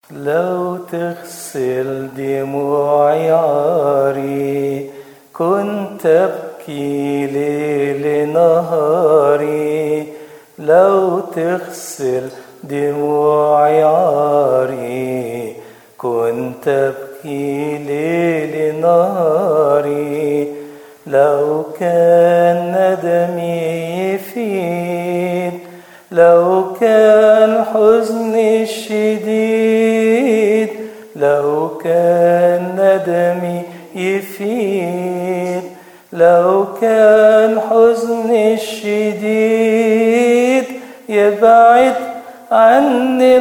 لو تغسل دموعي عاري كنت أبكي ليل نهاري لو تغسل دموعي عاري كنت أبكي ليل نهاري لو كان ندمي يفيد لو كان حزني الشديد لو كان ندمي يفيد لو كان حزني الشديد يبعد عني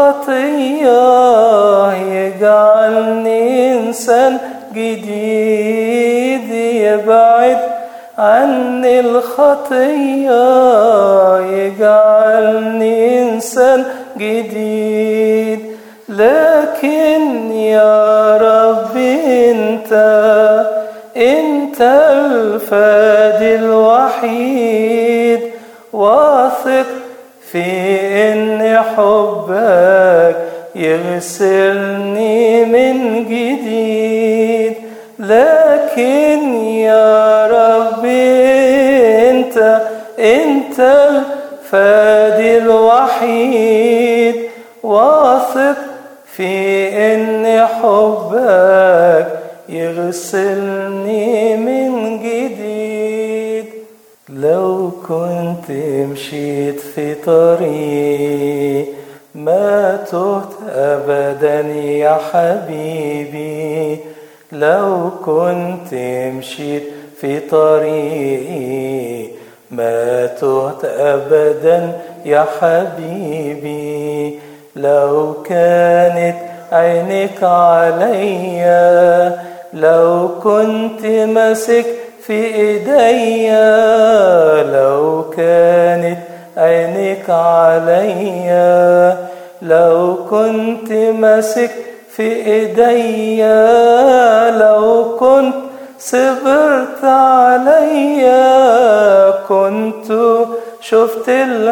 الخطية يجعلني إنسان جديد يبعد عني الخطية يجعلني إنسان جديد لكن يا رب أنت أنت الفادي الوحيد واثق في إن حبك يغسلني من جديد لكن يا رب أنت أنت الفادي الوحيد واثق في إن حبك يغسلني من جديد لو كنت مشيت في طريق ما تهت أبدا يا حبيبي لو كنت مشيت في طريقي ما تهت أبدا يا حبيبي لو كانت عينك عليا لو كنت ماسك في ايديا لو كانت عينك عليا لو كنت ماسك في ايديا لو كنت صبرت عليا كنت شفت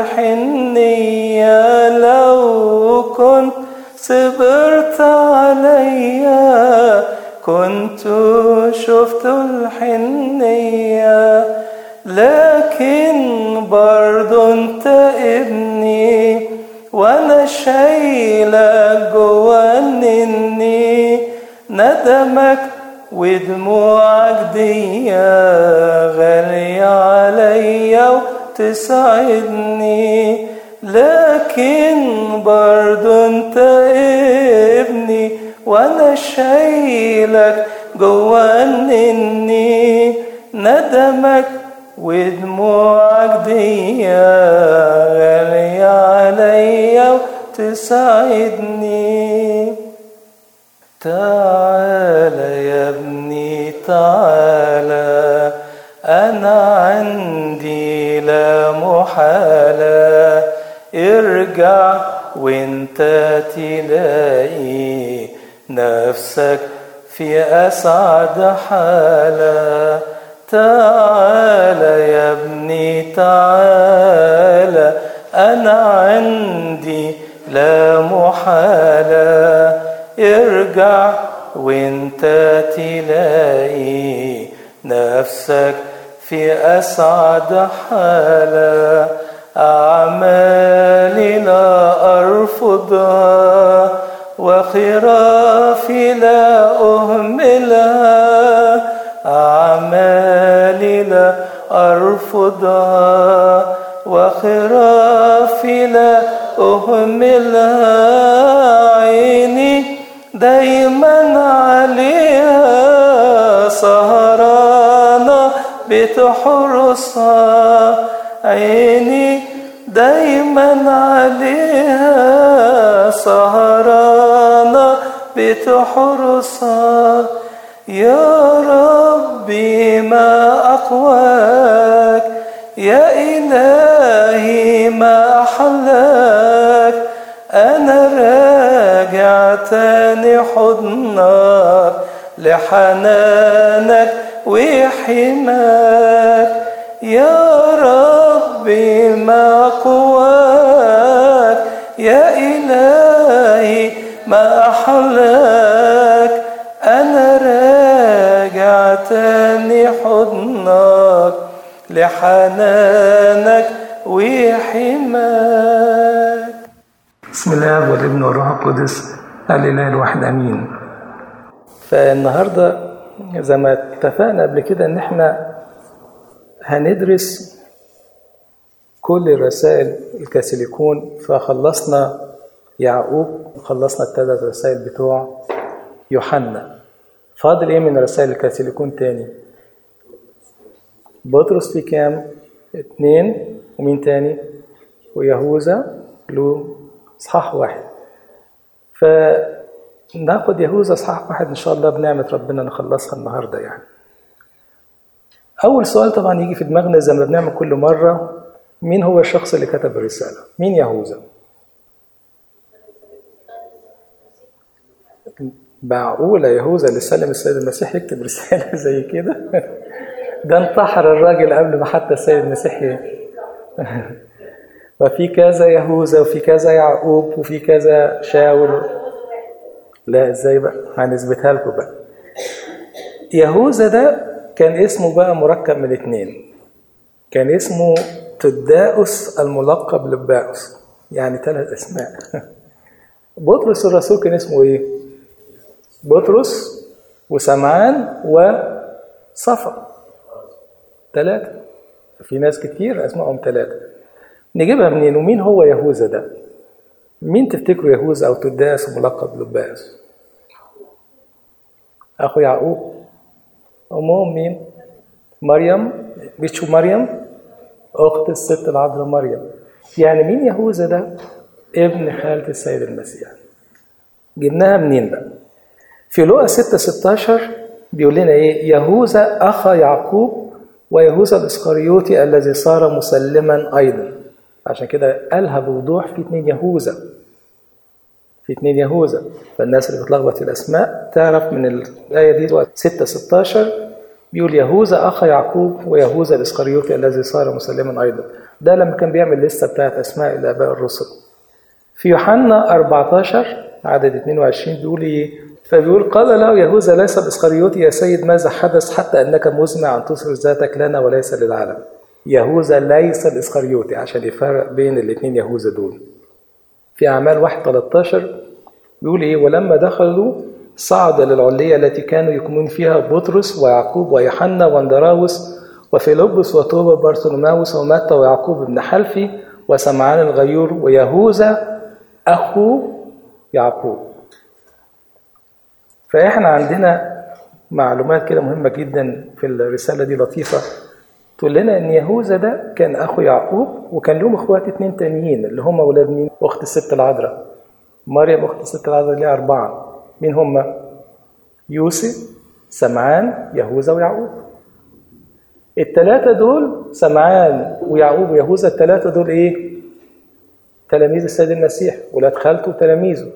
الحنية لو كنت صبرت عليا كنت شفت الحنية لكن برضو انت ابني وانا شايلك جوا مني ندمك ودموعك دي غالية عليا وتسعدني لكن برضو انت ابني وانا شايلك جوا مني ندمك ودموعك دي غالية عليا وتسعدني تعالى يا ابني تعالى أنا عندي لا محالة ارجع وانت تلاقي نفسك في أسعد حالة تعالى يا ابني تعالى أنا عندي لا محالة ارجع وانت تلاقي نفسك في أسعد حالة أعمالي لا أرفضها وخرافي لا أهملها أعمالي لا أرفضها وخرافي لا أهملها عيني دايما عليها سهرانة بتحرسها عيني دايما عليها سهرانة بتحرسها يا ربي ما أقواك يا إلهي ما أحلاك أنا راجع تاني حضنك لحنانك وحماك يا ربي ما قواك يا إلهي ما أحلاك أنا راجع تاني حضنك لحنانك وحماك بسم الله والابن والروح القدس الإله الواحد أمين فالنهاردة زي ما اتفقنا قبل كده إن إحنا هندرس كل الرسائل الكاثوليكون فخلصنا يعقوب خلصنا الثلاث رسائل بتوع يوحنا فاضل ايه من رسائل الكاثوليكون تاني بطرس في كام اتنين ومين تاني ويهوذا له اصحاح واحد فناخد يهوذا اصحاح واحد ان شاء الله بنعمة ربنا نخلصها النهارده يعني اول سؤال طبعا يجي في دماغنا زي ما بنعمل كل مره مين هو الشخص اللي كتب الرساله مين يهوذا معقولة يهوذا اللي سلم السيد المسيح يكتب رسالة زي كده ده انتحر الراجل قبل ما حتى السيد المسيح وفي كذا يهوذا وفي كذا يعقوب وفي كذا شاول لا ازاي بقى هنثبتها لكم بقى يهوذا ده كان اسمه بقى مركب من اتنين كان اسمه تداؤس الملقب لباؤس يعني ثلاث اسماء بطرس الرسول كان اسمه ايه بطرس وسمعان وصفا ثلاثة في ناس كتير اسمائهم ثلاثة نجيبها منين ومين هو يهوذا ده مين تفتكروا يهوذا او تداس ملقب لباس اخو يعقوب امهم مين مريم بيتشو مريم اخت الست العذراء مريم يعني مين يهوذا ده ابن خالة السيد المسيح جبناها منين بقى في لوقا 6 16 بيقول لنا ايه يهوذا اخا يعقوب ويهوذا الاسخريوطي الذي صار مسلما ايضا عشان كده قالها بوضوح في اتنين يهوذا في اتنين يهوذا فالناس اللي بتلخبط في الاسماء تعرف من الايه دي 6 16 بيقول يهوذا اخا يعقوب ويهوذا الاسخريوطي الذي صار مسلما ايضا ده لما كان بيعمل لسه بتاعت اسماء الاباء الرسل في يوحنا 14 عدد 22 بيقول ايه فبيقول قال له يهوذا ليس الاسخريوطي يا سيد ماذا حدث حتى انك مزمع ان تصر ذاتك لنا وليس للعالم يهوذا ليس الاسخريوطي عشان يفرق بين الاثنين يهوذا دول في اعمال 1 13 بيقول ايه ولما دخلوا صعد للعلية التي كانوا يكونون فيها بطرس ويعقوب ويوحنا واندراوس وفيلبس وطوبى وبرثولماوس ومتى ويعقوب بن حلفي وسمعان الغيور ويهوذا أخو يعقوب فإحنا عندنا معلومات كده مهمة جدا في الرسالة دي لطيفة تقول لنا إن يهوذا ده كان أخو يعقوب وكان لهم إخوات اتنين تانيين اللي هم ولاد مين؟ أخت الست العذراء مريم أخت الست العذراء ليها أربعة مين هم؟ يوسف سمعان يهوذا ويعقوب التلاتة دول سمعان ويعقوب ويهوذا التلاتة دول إيه؟ تلاميذ السيد المسيح ولاد خالته وتلاميذه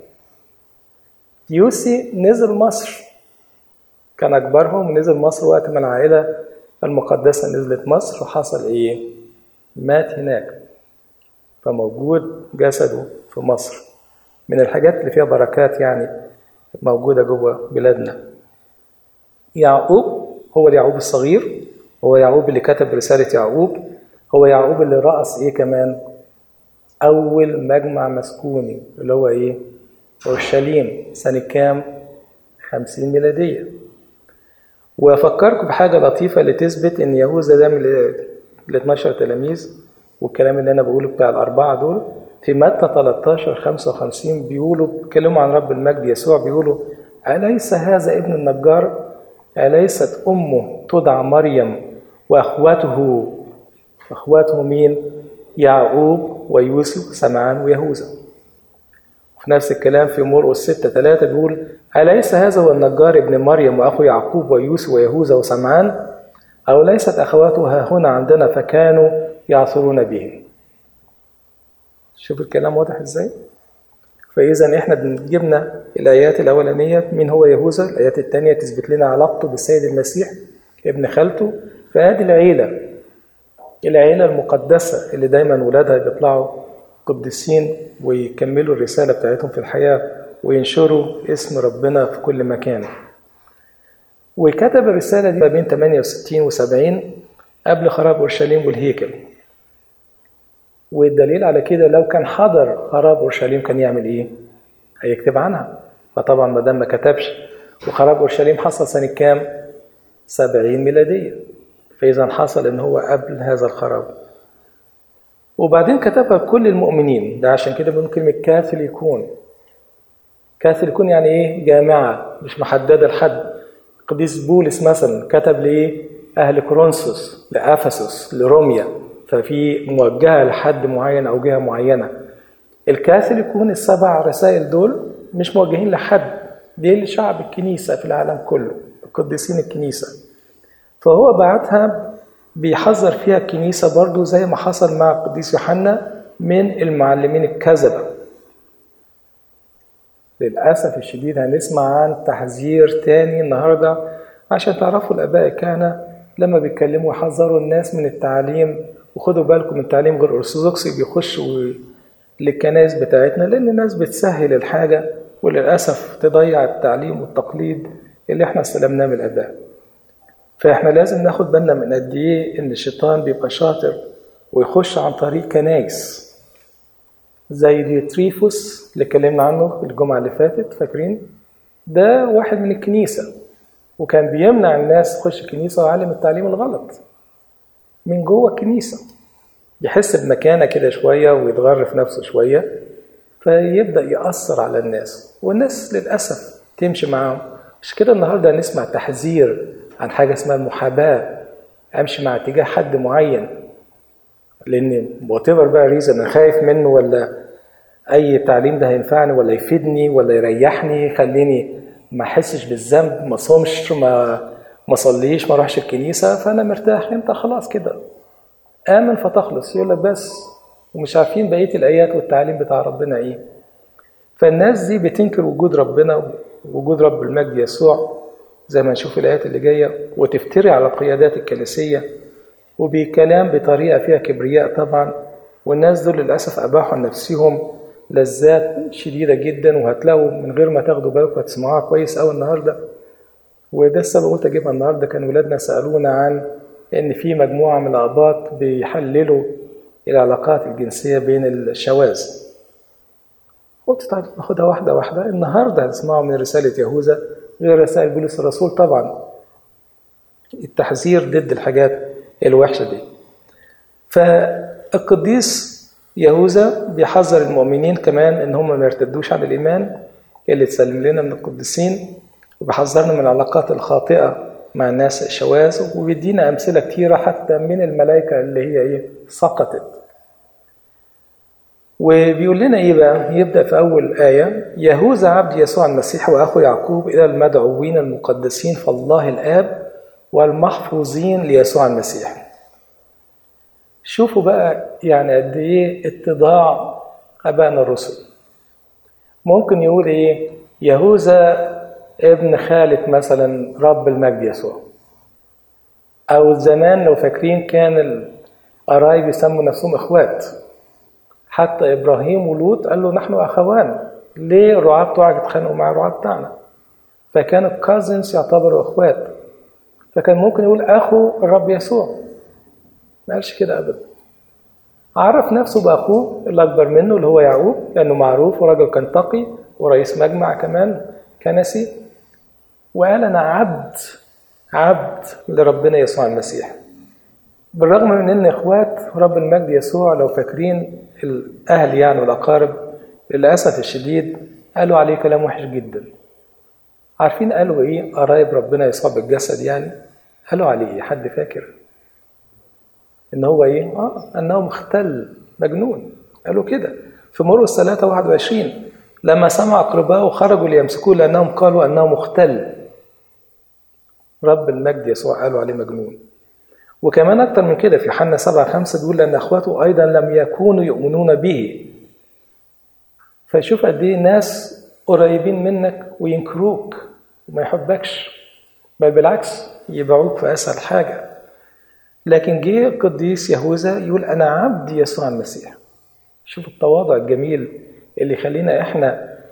يوسي نزل مصر كان أكبرهم ونزل مصر وقت ما العائلة المقدسة نزلت مصر وحصل إيه؟ مات هناك فموجود جسده في مصر من الحاجات اللي فيها بركات يعني موجودة جوه بلادنا يعقوب هو اليعقوب الصغير هو يعقوب اللي كتب رسالة يعقوب هو يعقوب اللي رأس إيه كمان أول مجمع مسكوني اللي هو إيه أورشليم سنة كام 50 ميلادية وأفكركم بحاجة لطيفة اللي تثبت إن يهوذا ده من ال 12 تلاميذ والكلام اللي أنا بقوله بتاع الأربعة دول في متى 13 55 بيقولوا بيتكلموا عن رب المجد يسوع بيقولوا أليس هذا ابن النجار أليست أمه تدعى مريم وأخوته أخواته مين؟ يعقوب ويوسف سمعان ويهوذا وفي نفس الكلام في مرقس 6 3 بيقول أليس هذا هو النجار ابن مريم وأخو يعقوب ويوسف ويهوذا وسمعان أو ليست أخواته ها هنا عندنا فكانوا يعثرون بهم شوف الكلام واضح ازاي فاذا احنا جبنا الايات الاولانيه مين هو يهوذا الايات الثانيه تثبت لنا علاقته بالسيد المسيح ابن خالته فهذه العيله العيله المقدسه اللي دايما ولادها بيطلعوا قديسين ويكملوا الرساله بتاعتهم في الحياه وينشروا اسم ربنا في كل مكان وكتب الرسالة دي ما بين 68 و 70 قبل خراب أورشليم والهيكل والدليل على كده لو كان حضر خراب أورشليم كان يعمل إيه؟ هيكتب عنها فطبعا ما دام ما كتبش وخراب أورشليم حصل سنة كام؟ 70 ميلادية فإذا حصل إن هو قبل هذا الخراب وبعدين كتبها لكل المؤمنين ده عشان كده بنقول كلمة كاثوليكون كاثوليكون يعني إيه؟ جامعة مش محددة لحد قديس بولس مثلا كتب لإيه؟ أهل كورنثوس لأفسس لروميا ففي موجهة لحد معين أو جهة معينة الكاثوليكون السبع رسائل دول مش موجهين لحد دي لشعب الكنيسة في العالم كله قديسين الكنيسة فهو بعتها بيحذر فيها الكنيسة برضو زي ما حصل مع القديس يوحنا من المعلمين الكذبة للأسف الشديد هنسمع عن تحذير تاني النهاردة عشان تعرفوا الآباء الكهنة لما بيتكلموا يحذروا الناس من التعليم وخدوا بالكم من التعليم غير أرثوذكسي بيخشوا للكنائس بتاعتنا لأن الناس بتسهل الحاجة وللأسف تضيع التعليم والتقليد اللي احنا استلمناه من الآباء فاحنا لازم ناخد بالنا من قد ايه ان الشيطان بيبقى شاطر ويخش عن طريق كنايس زي ديوتريفوس اللي اتكلمنا عنه الجمعة اللي فاتت فاكرين ده واحد من الكنيسة وكان بيمنع الناس تخش الكنيسة ويعلم التعليم الغلط من جوه الكنيسة يحس بمكانة كده شوية ويتغر في نفسه شوية فيبدأ يأثر على الناس والناس للأسف تمشي معاهم مش كده النهاردة هنسمع تحذير عن حاجة اسمها المحاباة أمشي مع اتجاه حد معين لأن whatever بقى ريزن أنا خايف منه ولا أي تعليم ده هينفعني ولا يفيدني ولا يريحني يخليني ما أحسش بالذنب ما صومش ما ما صليش ما اروحش الكنيسة فأنا مرتاح أنت خلاص كده آمن فتخلص يقول لك بس ومش عارفين بقية الآيات والتعليم بتاع ربنا إيه فالناس دي بتنكر وجود ربنا وجود رب المجد يسوع زي ما نشوف الآيات اللي جاية وتفتري على القيادات الكنسية وبكلام بطريقة فيها كبرياء طبعا والناس دول للأسف أباحوا لنفسهم لذات شديدة جدا وهتلاقوا من غير ما تاخدوا بالكم هتسمعوها كويس أوي النهاردة وده السبب قلت أجيبها النهاردة كان ولادنا سألونا عن إن في مجموعة من الآباط بيحللوا العلاقات الجنسية بين الشواذ قلت طيب ناخدها واحدة واحدة النهاردة هتسمعوا من رسالة يهوذا غير رسائل بولس الرسول طبعا التحذير ضد الحاجات الوحشة دي فالقديس يهوذا بيحذر المؤمنين كمان ان هم ما يرتدوش عن الايمان اللي اتسلم لنا من القديسين وبيحذرنا من العلاقات الخاطئه مع الناس الشواذ وبيدينا امثله كتيره حتى من الملائكه اللي هي ايه سقطت وبيقول لنا ايه بقى يبدا في اول ايه يهوذا عبد يسوع المسيح واخو يعقوب الى المدعوين المقدسين فالله الاب والمحفوظين ليسوع المسيح شوفوا بقى يعني قد ايه اتضاع ابائنا الرسل ممكن يقول ايه يهوذا ابن خالة مثلا رب المجد يسوع او زمان لو فاكرين كان القرايب يسموا نفسهم اخوات حتى ابراهيم ولوط قال له نحن اخوان ليه الرعاة بتوعك اتخانقوا مع الرعاة بتاعنا فكان الكازنز يعتبروا اخوات فكان ممكن يقول اخو الرب يسوع ما قالش كده ابدا عرف نفسه باخوه اللي اكبر منه اللي هو يعقوب لانه معروف وراجل كان تقي ورئيس مجمع كمان كنسي وقال انا عبد عبد لربنا يسوع المسيح بالرغم من ان اخوات رب المجد يسوع لو فاكرين الاهل يعني والاقارب للاسف الشديد قالوا عليه كلام وحش جدا عارفين قالوا ايه قرايب ربنا يسوع بالجسد يعني قالوا عليه ايه حد فاكر ان هو ايه اه انه مختل مجنون قالوا كده في مرقس 3 21 لما سمع اقربائه خرجوا ليمسكوه لانهم قالوا انه مختل رب المجد يسوع قالوا عليه مجنون وكمان اكتر من كده في حنا 7 5 بيقول لان اخواته ايضا لم يكونوا يؤمنون به فشوف قد ايه ناس قريبين منك وينكروك وما يحبكش بل بالعكس يبيعوك في اسهل حاجه لكن جه القديس يهوذا يقول انا عبد يسوع المسيح شوف التواضع الجميل اللي يخلينا احنا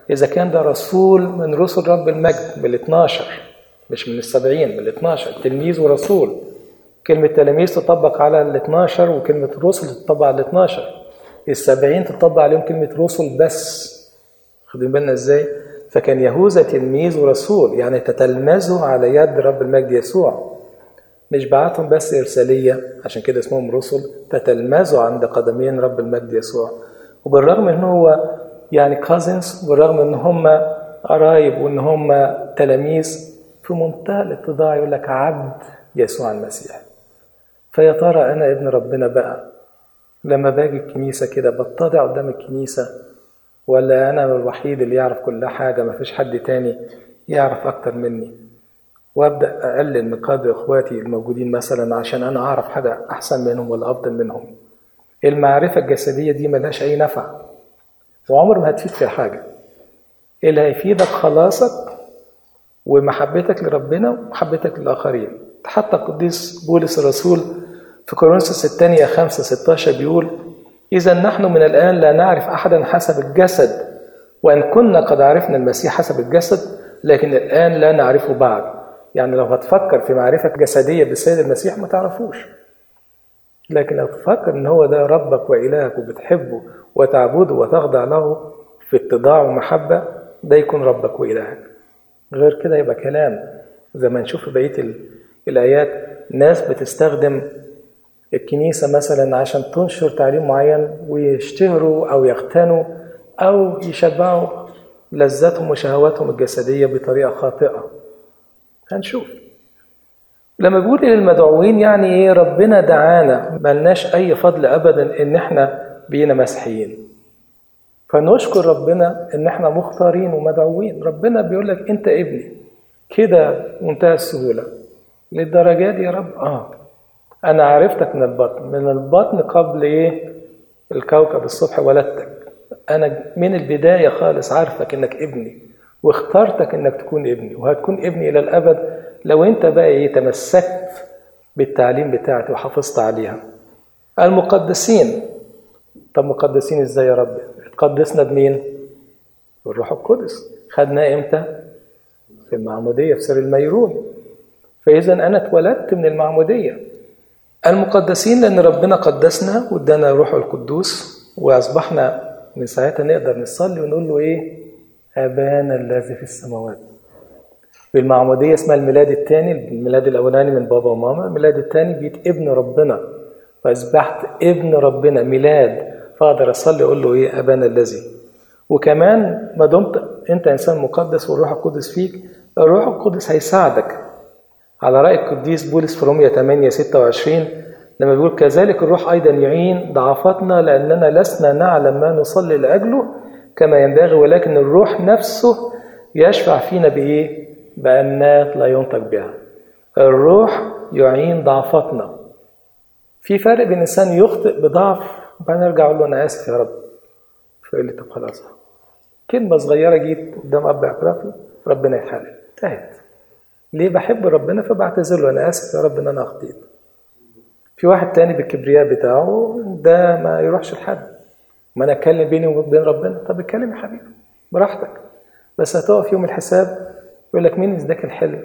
إذا كان ده رسول من رسل رب المجد بال 12 مش من السبعين من ال 12 تلميذ ورسول كلمة تلاميذ تطبق على ال 12 وكلمة رسل تطبق على ال 12 السبعين تطبق عليهم كلمة رسل بس خدين بالنا ازاي؟ فكان يهوذا تلميذ ورسول يعني تتلمذوا على يد رب المجد يسوع مش بعتهم بس إرسالية عشان كده اسمهم رسل تتلمذوا عند قدمين رب المجد يسوع وبالرغم ان هو يعني كازنز وبالرغم ان هم قرايب وان هم تلاميذ في منتهى الاتضاع يقول لك عبد يسوع المسيح فيا ترى انا ابن ربنا بقى لما باجي الكنيسه كده بتضع قدام الكنيسه ولا انا الوحيد اللي يعرف كل حاجه ما فيش حد تاني يعرف اكتر مني وابدا اقلل من قدر اخواتي الموجودين مثلا عشان انا اعرف حاجه احسن منهم ولا افضل منهم المعرفه الجسديه دي ملهاش اي نفع وعمر ما هتفيد فيها حاجه اللي هيفيدك خلاصك ومحبتك لربنا ومحبتك للاخرين حتى القديس بولس الرسول في كورنثوس الثانية 5 16 بيقول إذا نحن من الآن لا نعرف أحدا حسب الجسد وإن كنا قد عرفنا المسيح حسب الجسد لكن الآن لا نعرفه بعد يعني لو هتفكر في معرفة جسدية بالسيد المسيح ما تعرفوش لكن لو تفكر إن هو ده ربك وإلهك وبتحبه وتعبده وتخضع له في اتضاع ومحبة ده يكون ربك وإلهك غير كده يبقى كلام زي ما نشوف في بقية الآيات ناس بتستخدم الكنيسة مثلا عشان تنشر تعليم معين ويشتهروا أو يغتنوا أو يشبعوا لذاتهم وشهواتهم الجسدية بطريقة خاطئة هنشوف لما بيقول للمدعوين يعني ايه ربنا دعانا ملناش اي فضل ابدا ان احنا بينا مسيحيين فنشكر ربنا ان احنا مختارين ومدعوين ربنا بيقول لك انت ابني كده منتهى السهوله للدرجه دي يا رب اه انا عرفتك من البطن من البطن قبل ايه الكوكب الصبح ولدتك انا من البدايه خالص عارفك انك ابني واخترتك انك تكون ابني وهتكون ابني الى الابد لو انت بقى ايه تمسكت بالتعليم بتاعتي وحافظت عليها المقدسين طب مقدسين ازاي يا رب اتقدسنا بمين بالروح القدس خدناه امتى في المعموديه في سر الميرون فاذا انا اتولدت من المعموديه المقدسين لان ربنا قدسنا وادانا روحه القدوس واصبحنا من ساعتها نقدر نصلي ونقول له ايه ابانا الذي في السماوات بالمعمودية اسمها الميلاد الثاني الميلاد الأولاني من بابا وماما الميلاد الثاني بيت ابن ربنا فأصبحت ابن ربنا ميلاد فأقدر أصلي أقول له إيه أبانا الذي وكمان ما دمت أنت إنسان مقدس والروح القدس فيك الروح القدس هيساعدك على رأي القديس بولس في رومية 8 26 لما بيقول كذلك الروح أيضا يعين ضعفاتنا لأننا لسنا نعلم ما نصلي لأجله كما ينبغي ولكن الروح نفسه يشفع فينا بإيه؟ بأنات لا ينطق بها الروح يعين ضعفاتنا في فرق بين إنسان يخطئ بضعف وبعدين أرجع أقول له أنا آسف يا رب فيقول لي طب خلاص كلمة صغيرة جيت قدام أب اعترافي ربنا يحلل انتهت ليه بحب ربنا فبعتذر له أنا آسف يا رب إن أنا أخطيت في واحد تاني بالكبرياء بتاعه ده ما يروحش لحد ما أنا أتكلم بيني وبين ربنا طب اتكلم يا حبيبي براحتك بس هتقف يوم الحساب يقول لك مين ازداك الحلم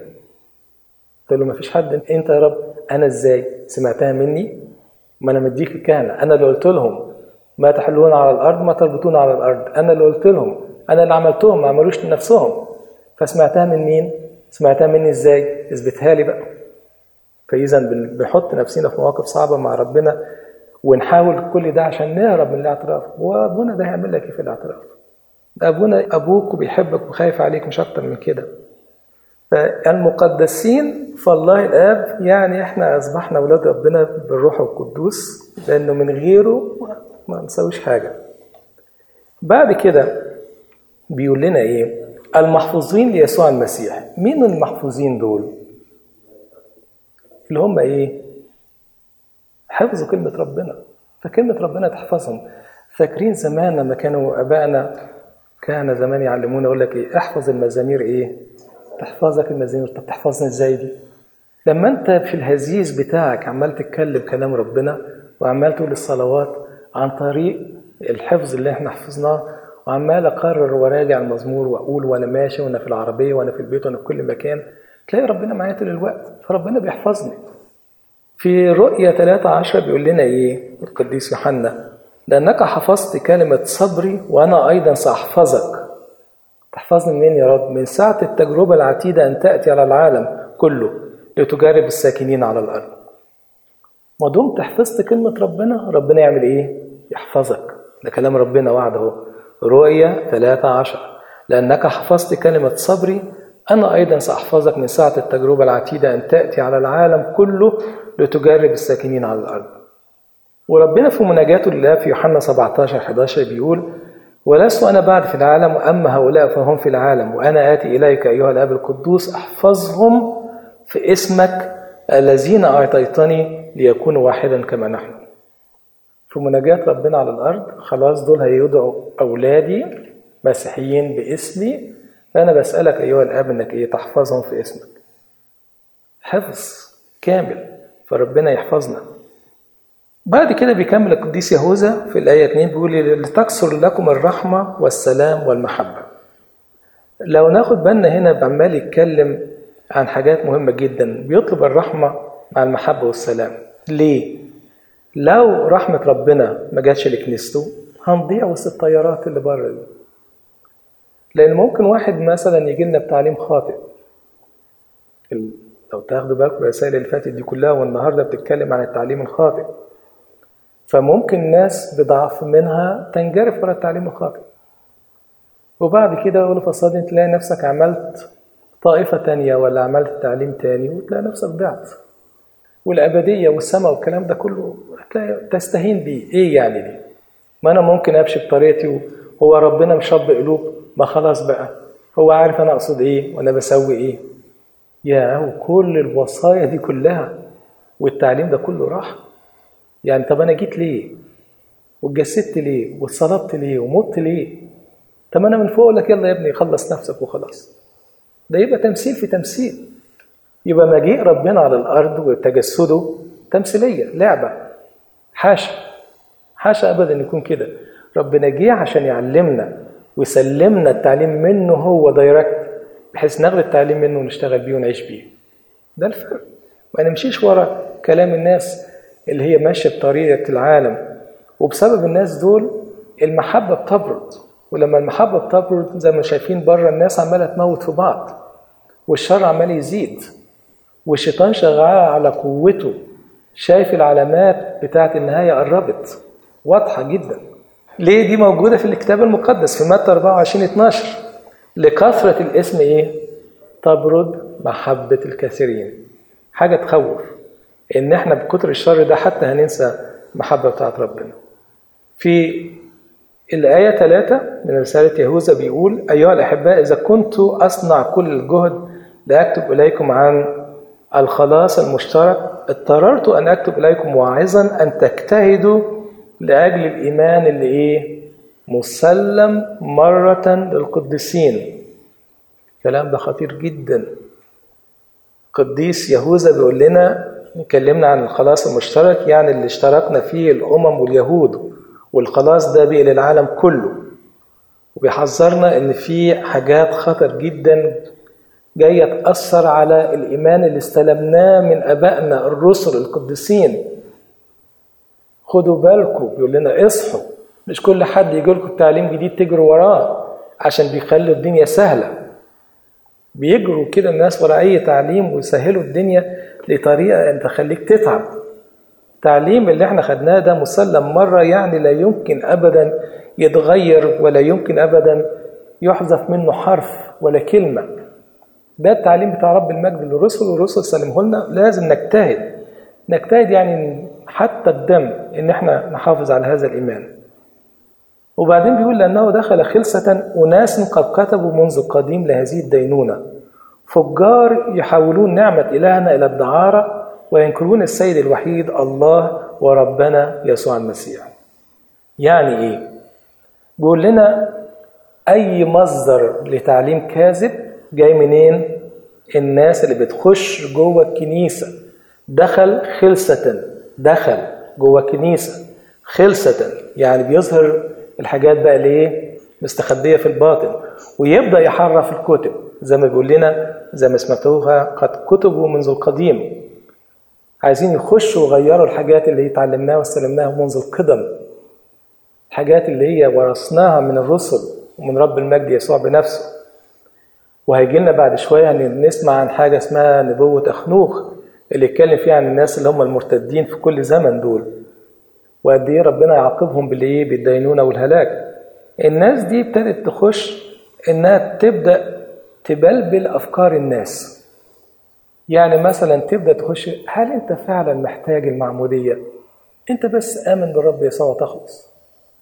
قلت له ما فيش حد انت يا رب انا ازاي سمعتها مني ما انا مديك الكهنه انا اللي قلت لهم ما تحلون على الارض ما تربطون على الارض انا اللي قلت لهم انا اللي عملتهم ما عملوش لنفسهم فسمعتها من مين سمعتها مني ازاي اثبتها لي بقى فاذا بنحط نفسنا في مواقف صعبه مع ربنا ونحاول كل ده عشان نهرب من الاعتراف وابونا ده هيعمل لك ايه في الاعتراف ابونا ابوك وبيحبك وخايف عليك مش اكتر من كده فالمقدسين فالله الاب يعني احنا اصبحنا اولاد ربنا بالروح القدوس لانه من غيره ما نسويش حاجه بعد كده بيقول لنا ايه المحفوظين ليسوع المسيح مين المحفوظين دول اللي هم ايه حفظوا كلمه ربنا فكلمه ربنا تحفظهم فاكرين زمان لما كانوا ابائنا كان زمان يعلمونا يقول لك ايه احفظ المزامير ايه تحفظك المزامير طب تحفظني ازاي دي لما انت في الهزيز بتاعك عمال تتكلم كلام ربنا وعمال تقول الصلوات عن طريق الحفظ اللي احنا حفظناه وعمال اقرر وراجع المزمور واقول وانا ماشي وانا في العربيه وانا في البيت وانا في كل مكان تلاقي ربنا معايا طول الوقت فربنا بيحفظني في رؤية 13 بيقول لنا ايه القديس يوحنا لانك حفظت كلمة صبري وانا ايضا ساحفظك تحفظني منين يا رب من ساعة التجربة العتيدة ان تأتي على العالم كله لتجارب الساكنين على الارض ما دمت حفظت كلمة ربنا ربنا يعمل ايه يحفظك ده كلام ربنا وعده رؤية 13 لأنك حفظت كلمة صبري أنا أيضا سأحفظك من ساعة التجربة العتيدة أن تأتي على العالم كله لتجرب الساكنين على الأرض وربنا في مناجاته لله في يوحنا 17 11 بيقول ولست أنا بعد في العالم أما هؤلاء فهم في العالم وأنا آتي إليك أيها الأب القدوس أحفظهم في اسمك الذين أعطيتني ليكونوا واحدا كما نحن في مناجاة ربنا على الأرض خلاص دول هيدعوا أولادي مسيحيين باسمي فأنا بسألك أيها الأب إنك إيه تحفظهم في اسمك حفظ كامل فربنا يحفظنا بعد كده بيكمل القديس يهوذا في الآية 2 بيقول لتكثر لكم الرحمة والسلام والمحبة لو ناخد بالنا هنا عمال يتكلم عن حاجات مهمة جدا بيطلب الرحمة مع المحبة والسلام ليه؟ لو رحمة ربنا ما جاتش لكنيسته هنضيع وسط الطيارات اللي بره دي لأن ممكن واحد مثلا يجي لنا بتعليم خاطئ لو تاخدوا بالكم الرسائل اللي فاتت دي كلها والنهارده بتتكلم عن التعليم الخاطئ فممكن ناس بضعف منها تنجرف ورا التعليم الخاطئ وبعد كده يقولوا فصاد تلاقي نفسك عملت طائفة تانية ولا عملت تعليم تاني وتلاقي نفسك ضعت والأبدية والسماء والكلام ده كله هتلاقي تستهين بيه إيه يعني دي ما أنا ممكن أمشي بطريقتي وهو ربنا مش رب قلوب ما خلاص بقى هو عارف أنا أقصد إيه وأنا بسوي إيه يا وكل الوصايا دي كلها والتعليم ده كله راح يعني طب أنا جيت ليه واتجسدت ليه واتصلبت ليه ومت ليه طب أنا من فوق لك يلا يا ابني خلص نفسك وخلاص ده يبقى تمثيل في تمثيل يبقى مجيء ربنا على الأرض وتجسده تمثيلية لعبة حاشا حاشا أبدا يكون كده ربنا جه عشان يعلمنا ويسلمنا التعليم منه هو دايركت بحيث ناخد التعليم منه ونشتغل بيه ونعيش بيه ده الفرق ما نمشيش ورا كلام الناس اللي هي ماشية بطريقة العالم وبسبب الناس دول المحبة بتبرد ولما المحبة بتبرد زي ما شايفين بره الناس عمالة تموت في بعض والشر عمال يزيد والشيطان شغال على قوته شايف العلامات بتاعت النهاية قربت واضحة جدا ليه دي موجودة في الكتاب المقدس في متى 24 12 لكثرة الاسم ايه تبرد محبة الكثيرين حاجة تخوف ان احنا بكتر الشر ده حتى هننسى المحبة بتاعت ربنا في الآية 3 من رسالة يهوذا بيقول أيها الأحباء إذا كنت أصنع كل الجهد لأكتب إليكم عن الخلاص المشترك اضطررت أن أكتب إليكم واعظا أن تجتهدوا لأجل الإيمان اللي إيه مسلم مرة للقديسين الكلام ده خطير جدا قديس يهوذا بيقول لنا اتكلمنا عن الخلاص المشترك يعني اللي اشتركنا فيه الأمم واليهود والخلاص ده بقى للعالم كله وبيحذرنا ان في حاجات خطر جدا جايه تاثر على الايمان اللي استلمناه من ابائنا الرسل القديسين خدوا بالكم بيقول لنا اصحوا مش كل حد يجي لكم تعليم جديد تجروا وراه عشان بيخلوا الدنيا سهله بيجروا كده الناس ورا اي تعليم ويسهلوا الدنيا لطريقه ان تخليك تتعب التعليم اللي احنا خدناه ده مسلم مرة يعني لا يمكن أبدا يتغير ولا يمكن أبدا يحذف منه حرف ولا كلمة ده التعليم بتاع رب المجد للرسل والرسل سلمه لنا لازم نجتهد نجتهد يعني حتى الدم ان احنا نحافظ على هذا الإيمان وبعدين بيقول لأنه دخل خلسة أناس قد كتبوا منذ قديم لهذه الدينونة فجار يحولون نعمة إلهنا إلى الدعارة وينكرون السيد الوحيد الله وربنا يسوع المسيح يعني ايه بيقول لنا اي مصدر لتعليم كاذب جاي منين الناس اللي بتخش جوه الكنيسه دخل خلسة دخل جوه الكنيسه خلسة يعني بيظهر الحاجات بقى ليه مستخبية في الباطن ويبدأ يحرف الكتب زي ما بيقول لنا زي ما سمعتوها قد كتبوا منذ القديم عايزين يخشوا ويغيروا الحاجات اللي اتعلمناها واستلمناها منذ القدم الحاجات اللي هي ورثناها من الرسل ومن رب المجد يسوع بنفسه وهيجي لنا بعد شويه نسمع عن حاجه اسمها نبوه اخنوخ اللي يتكلم فيها عن الناس اللي هم المرتدين في كل زمن دول وقد ايه ربنا يعاقبهم بالايه بالدينونه والهلاك الناس دي ابتدت تخش انها تبدا تبلبل افكار الناس يعني مثلا تبدا تخش هل انت فعلا محتاج المعموديه انت بس امن بالرب يسوع وتخلص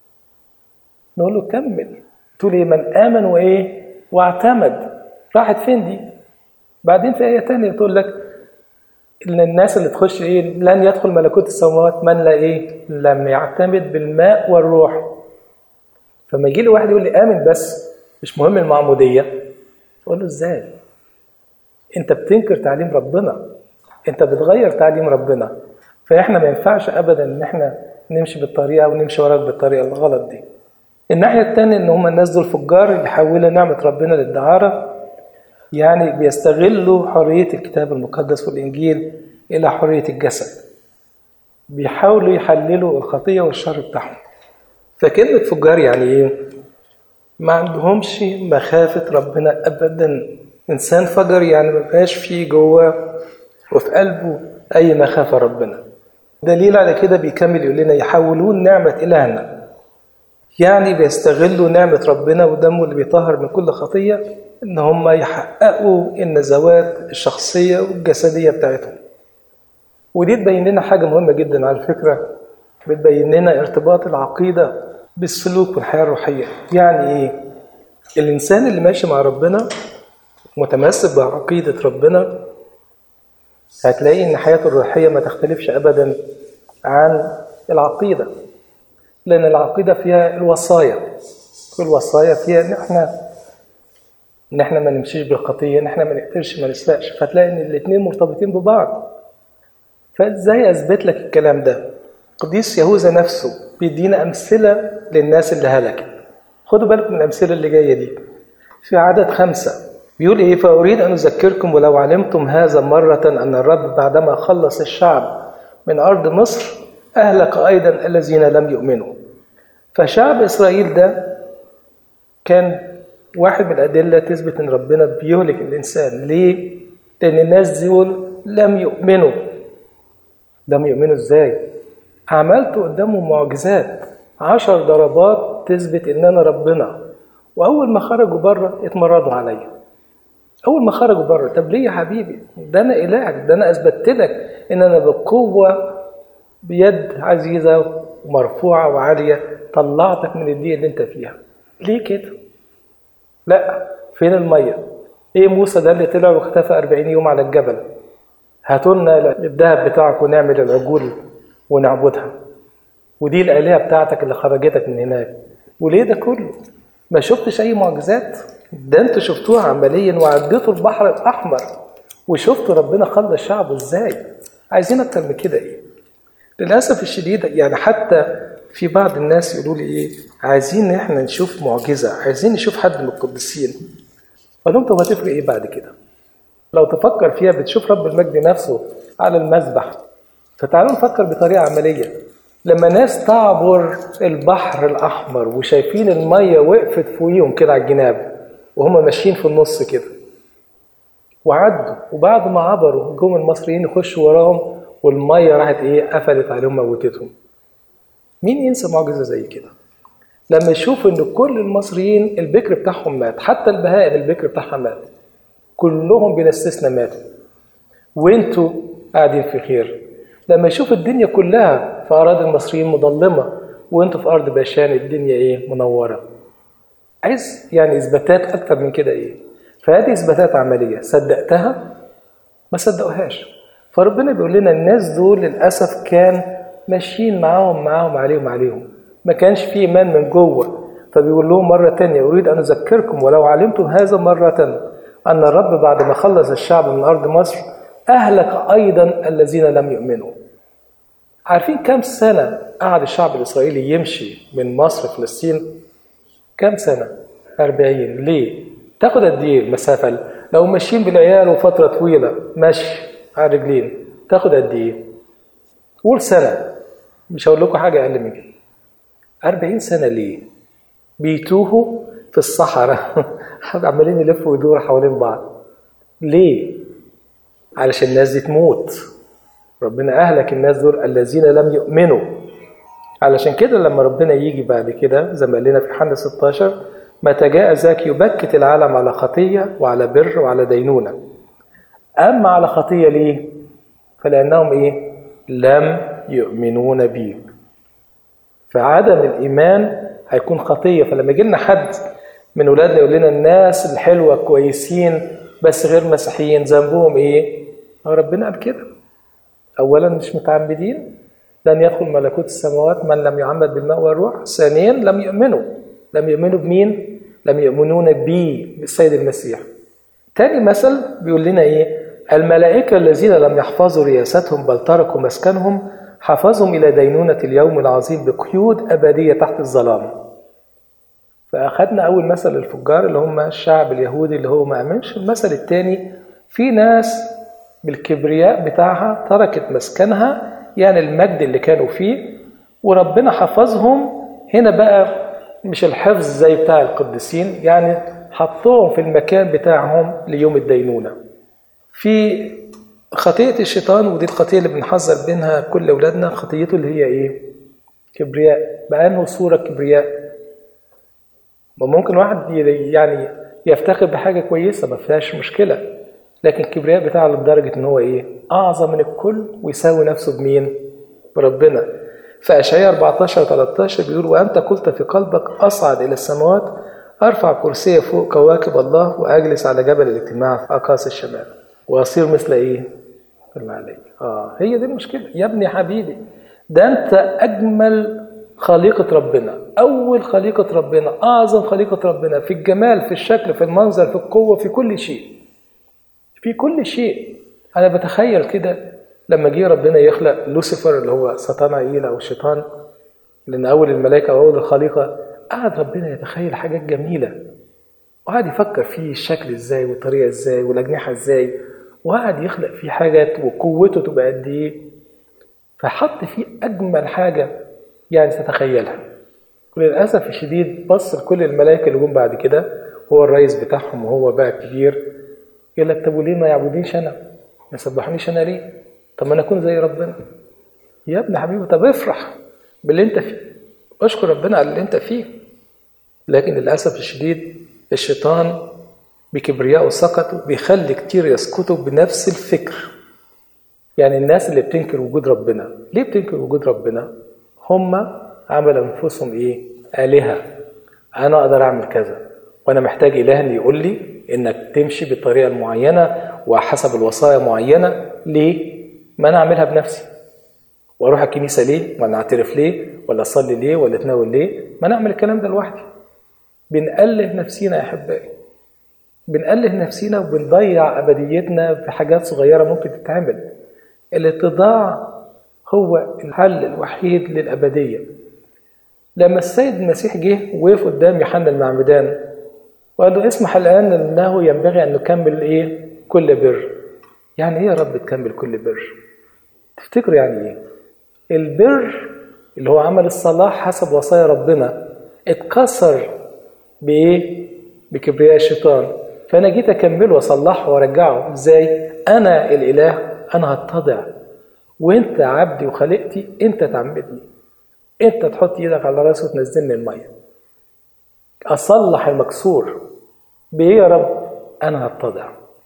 نقول له كمل تقول ايه من امن وايه واعتمد راحت فين دي بعدين في ايه تانية تقول لك ان الناس اللي تخش ايه لن يدخل ملكوت السماوات من لا ايه لم يعتمد بالماء والروح فما يجي لي واحد يقول لي امن بس مش مهم المعموديه اقول له ازاي انت بتنكر تعليم ربنا انت بتغير تعليم ربنا فاحنا ما ينفعش ابدا ان احنا نمشي بالطريقه ونمشي وراك بالطريقه الغلط دي الناحيه الثانيه ان هم الناس دول فجار اللي حولوا نعمه ربنا للدعاره يعني بيستغلوا حريه الكتاب المقدس والانجيل الى حريه الجسد بيحاولوا يحللوا الخطيه والشر بتاعهم فكلمه فجار يعني ايه ما عندهمش مخافه ربنا ابدا انسان فجر يعني ما بقاش فيه جواه وفي قلبه اي مخافه ربنا دليل على كده بيكمل يقول لنا يحولون نعمه الهنا يعني بيستغلوا نعمة ربنا ودمه اللي بيطهر من كل خطية إن هم يحققوا النزوات الشخصية والجسدية بتاعتهم ودي تبين لنا حاجة مهمة جدا على فكرة بتبين لنا ارتباط العقيدة بالسلوك والحياة الروحية يعني إيه؟ الإنسان اللي ماشي مع ربنا متمسك بعقيدة ربنا هتلاقي إن حياته الروحية ما تختلفش أبدا عن العقيدة لأن العقيدة فيها الوصايا كل وصايا فيها إن إحنا إن إحنا ما نمشيش بالخطية إن إحنا ما نقتلش ما نسرقش فتلاقي إن الاتنين مرتبطين ببعض فإزاي أثبت لك الكلام ده؟ قديس يهوذا نفسه بيدينا أمثلة للناس اللي هلكت خدوا بالكم من الأمثلة اللي جاية دي في عدد خمسة بيقول إيه فأريد أن أذكركم ولو علمتم هذا مرة أن الرب بعدما خلص الشعب من أرض مصر أهلك أيضا الذين لم يؤمنوا فشعب إسرائيل ده كان واحد من الأدلة تثبت إن ربنا بيهلك الإنسان ليه؟ لأن الناس دول لم يؤمنوا لم يؤمنوا إزاي؟ عملت قدامهم معجزات عشر ضربات تثبت إن أنا ربنا وأول ما خرجوا بره اتمردوا عليا أول ما خرجوا بره طب ليه يا حبيبي؟ ده أنا إلهك ده أنا أثبتت لك إن أنا بقوة بيد عزيزة ومرفوعة وعالية طلعتك من الضيق اللي انت فيها ليه كده لا فين المية ايه موسى ده اللي طلع واختفى 40 يوم على الجبل هاتوا لنا الذهب بتاعك ونعمل العجول ونعبدها ودي الآلهة بتاعتك اللي خرجتك من هناك وليه ده كله ما شفتش أي معجزات ده انتوا شفتوها عمليا وعديتوا البحر الأحمر وشفتوا ربنا خلى شعبه ازاي عايزين أكتر من كده ايه للأسف الشديد يعني حتى في بعض الناس يقولوا لي إيه عايزين إن إحنا نشوف معجزة عايزين نشوف حد من القديسين أقول لهم طب هتفرق إيه بعد كده؟ لو تفكر فيها بتشوف رب المجد نفسه على المذبح فتعالوا نفكر بطريقة عملية لما ناس تعبر البحر الأحمر وشايفين المية وقفت فوقيهم كده على الجناب وهم ماشيين في النص كده وعدوا وبعد ما عبروا جم المصريين يخشوا وراهم والميه راحت ايه قفلت عليهم موتتهم مين ينسى معجزه زي كده لما يشوف ان كل المصريين البكر بتاعهم مات حتى البهائم البكر بتاعها مات كلهم بلا استثناء ماتوا وانتوا قاعدين في خير لما يشوف الدنيا كلها في اراضي المصريين مظلمه وانتوا في ارض باشان الدنيا ايه منوره عايز يعني اثباتات اكتر من كده ايه فهذه اثباتات عمليه صدقتها ما صدقوهاش فربنا بيقول لنا الناس دول للأسف كان ماشيين معاهم معاهم عليهم عليهم ما كانش في إيمان من جوه فبيقول لهم مرة تانية أريد أن أذكركم ولو علمتم هذا مرة أن الرب بعد ما خلص الشعب من أرض مصر أهلك أيضا الذين لم يؤمنوا عارفين كم سنة قعد الشعب الإسرائيلي يمشي من مصر فلسطين كام سنة؟ 40 ليه؟ تاخد قد ايه المسافة؟ لو ماشيين بالعيال وفترة طويلة مشي على رجلين تاخد قد ايه؟ قول سنة مش هقول لكم حاجة أقل من كده 40 سنة ليه؟ بيتوهوا في الصحراء عمالين يلفوا ويدوروا حوالين بعض ليه؟ علشان الناس دي تموت ربنا أهلك الناس دول الذين لم يؤمنوا علشان كده لما ربنا يجي بعد كده زي ما قال لنا في حنا 16 متى جاء ذاك يبكت العالم على خطية وعلى بر وعلى دينونة أما على خطية ليه؟ فلأنهم إيه؟ لم يؤمنون بي فعدم الإيمان هيكون خطية فلما يجي لنا حد من ولادنا يقول لنا الناس الحلوة كويسين بس غير مسيحيين ذنبهم إيه؟ ربنا قال كده أولا مش متعمدين لن يدخل ملكوت السماوات من لم يعمد بالماء والروح ثانيا لم يؤمنوا لم يؤمنوا بمين؟ لم يؤمنون بي بالسيد المسيح تاني مثل بيقول لنا ايه الملائكة الذين لم يحفظوا رياستهم بل تركوا مسكنهم حفظهم إلى دينونة اليوم العظيم بقيود أبدية تحت الظلام فأخذنا أول مثل الفجار اللي هم الشعب اليهودي اللي هو ما أمنش المثل الثاني في ناس بالكبرياء بتاعها تركت مسكنها يعني المجد اللي كانوا فيه وربنا حفظهم هنا بقى مش الحفظ زي بتاع القديسين يعني حطوهم في المكان بتاعهم ليوم الدينونة في خطيئة الشيطان ودي الخطيئة اللي بنحذر منها كل أولادنا خطيته اللي هي إيه؟ كبرياء بأنه صورة كبرياء وممكن واحد يعني يفتخر بحاجة كويسة ما فيهاش مشكلة لكن الكبرياء بتاعه لدرجة إن هو إيه؟ أعظم من الكل ويساوي نفسه بمين؟ بربنا فأشعياء 14 13 بيقول وأنت قلت في قلبك أصعد إلى السماوات أرفع كرسي فوق كواكب الله وأجلس على جبل الاجتماع في أقاصي الشمال وأصير مثل إيه؟ المعلية آه هي دي المشكلة يا ابني حبيبي ده أنت أجمل خليقة ربنا أول خليقة ربنا أعظم خليقة ربنا في الجمال في الشكل في المنظر في القوة في كل شيء في كل شيء أنا بتخيل كده لما جه ربنا يخلق لوسيفر اللي هو سطان عيل أو الشيطان لأن أول الملائكة أو أول الخليقة قعد ربنا يتخيل حاجات جميلة وقعد يفكر فيه الشكل ازاي والطريقة ازاي والأجنحة ازاي وقعد يخلق فيه حاجات وقوته تبقى قد ايه فحط فيه أجمل حاجة يعني تتخيلها وللأسف الشديد بص لكل الملائكة اللي جم بعد كده هو الرئيس بتاعهم وهو بقى كبير يقول لك طب وليه ما يعبدونيش أنا؟ ما يسبحونيش أنا ليه؟ طب ما أنا أكون زي ربنا يا ابن حبيبي طب افرح باللي أنت فيه اشكر ربنا على اللي أنت فيه لكن للأسف الشديد الشيطان بكبرياء وسقطه بيخلي كتير يسقطوا بنفس الفكر يعني الناس اللي بتنكر وجود ربنا ليه بتنكر وجود ربنا هم عملوا انفسهم ايه آلهة انا اقدر اعمل كذا وانا محتاج اله اللي يقول لي انك تمشي بالطريقة المعينة وحسب الوصايا معينة ليه ما انا اعملها بنفسي واروح الكنيسة ليه ولا اعترف ليه ولا اصلي ليه ولا اتناول ليه ما انا اعمل الكلام ده لوحدي بنأله نفسينا يا احبائي بنأله نفسينا وبنضيع ابديتنا في حاجات صغيرة ممكن تتعمل الاتضاع هو الحل الوحيد للأبدية لما السيد المسيح جه وقف قدام يوحنا المعمدان وقال له اسمح الآن أنه ينبغي أن نكمل إيه؟ كل بر يعني إيه يا رب تكمل كل بر؟ تفتكروا يعني إيه؟ البر اللي هو عمل الصلاح حسب وصايا ربنا اتكسر بإيه؟ بكبرياء الشيطان فأنا جيت أكمله وأصلحه وأرجعه إزاي؟ أنا الإله أنا هتضع وانت عبدي وخلقتي انت تعمدني انت تحط ايدك على راسي وتنزلني الميه اصلح المكسور بايه يا رب انا هتضع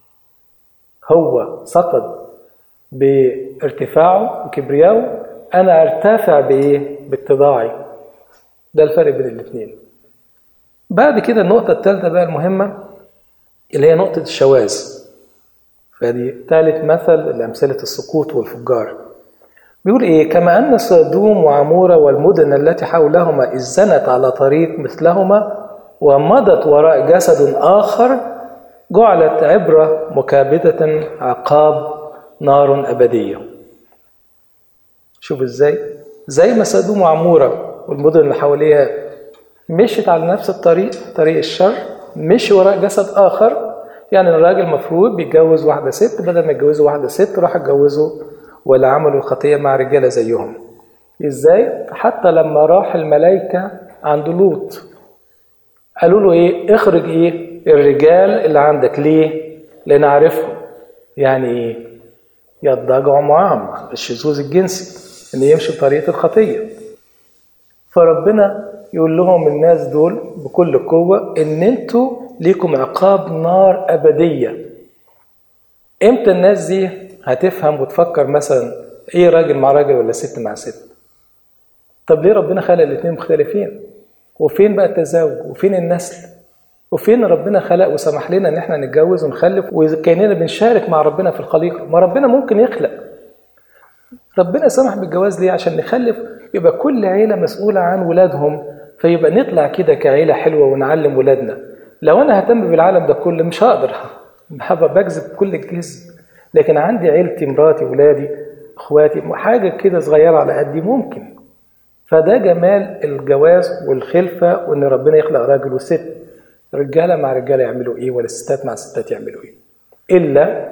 هو سقط بارتفاعه وكبريائه انا ارتفع بايه باتضاعي ده الفرق بين الاثنين بعد كده النقطة الثالثة بقى المهمة اللي هي نقطة الشواذ فدي ثالث مثل لأمثلة السقوط والفجار بيقول إيه كما أن صدوم وعمورة والمدن التي حولهما إذ زنت على طريق مثلهما ومضت وراء جسد آخر جعلت عبرة مكابدة عقاب نار أبدية شوف إزاي زي ما صدوم وعمورة والمدن اللي حواليها مشيت على نفس الطريق طريق الشر مشي وراء جسد آخر يعني الراجل المفروض بيتجوز واحدة ست بدل ما يتجوزوا واحدة ست راح اتجوزوا ولا عملوا الخطية مع رجالة زيهم ازاي؟ حتى لما راح الملائكة عند لوط قالوا له ايه؟ اخرج ايه؟ الرجال اللي عندك ليه؟ لأن عارفهم يعني ايه؟ يضجعوا معاهم الشذوذ الجنسي ان يمشي بطريقة الخطية فربنا يقول لهم الناس دول بكل قوة ان انتوا ليكم عقاب نار أبدية امتى الناس دي هتفهم وتفكر مثلا ايه راجل مع راجل ولا ست مع ست طب ليه ربنا خلق الاثنين مختلفين وفين بقى التزاوج وفين النسل وفين ربنا خلق وسمح لنا ان احنا نتجوز ونخلف وكاننا بنشارك مع ربنا في الخليقه ما ربنا ممكن يخلق ربنا سمح بالجواز ليه عشان نخلف يبقى كل عيله مسؤوله عن ولادهم فيبقى نطلع كده كعيله حلوه ونعلم ولادنا لو انا ههتم بالعالم ده كله مش هقدر هبقى بجذب كل الجذب لكن عندي عيلتي مراتي ولادي اخواتي حاجه كده صغيره على قدي ممكن فده جمال الجواز والخلفه وان ربنا يخلق راجل وست رجاله مع رجاله يعملوا ايه ولا ستات مع ستات يعملوا ايه الا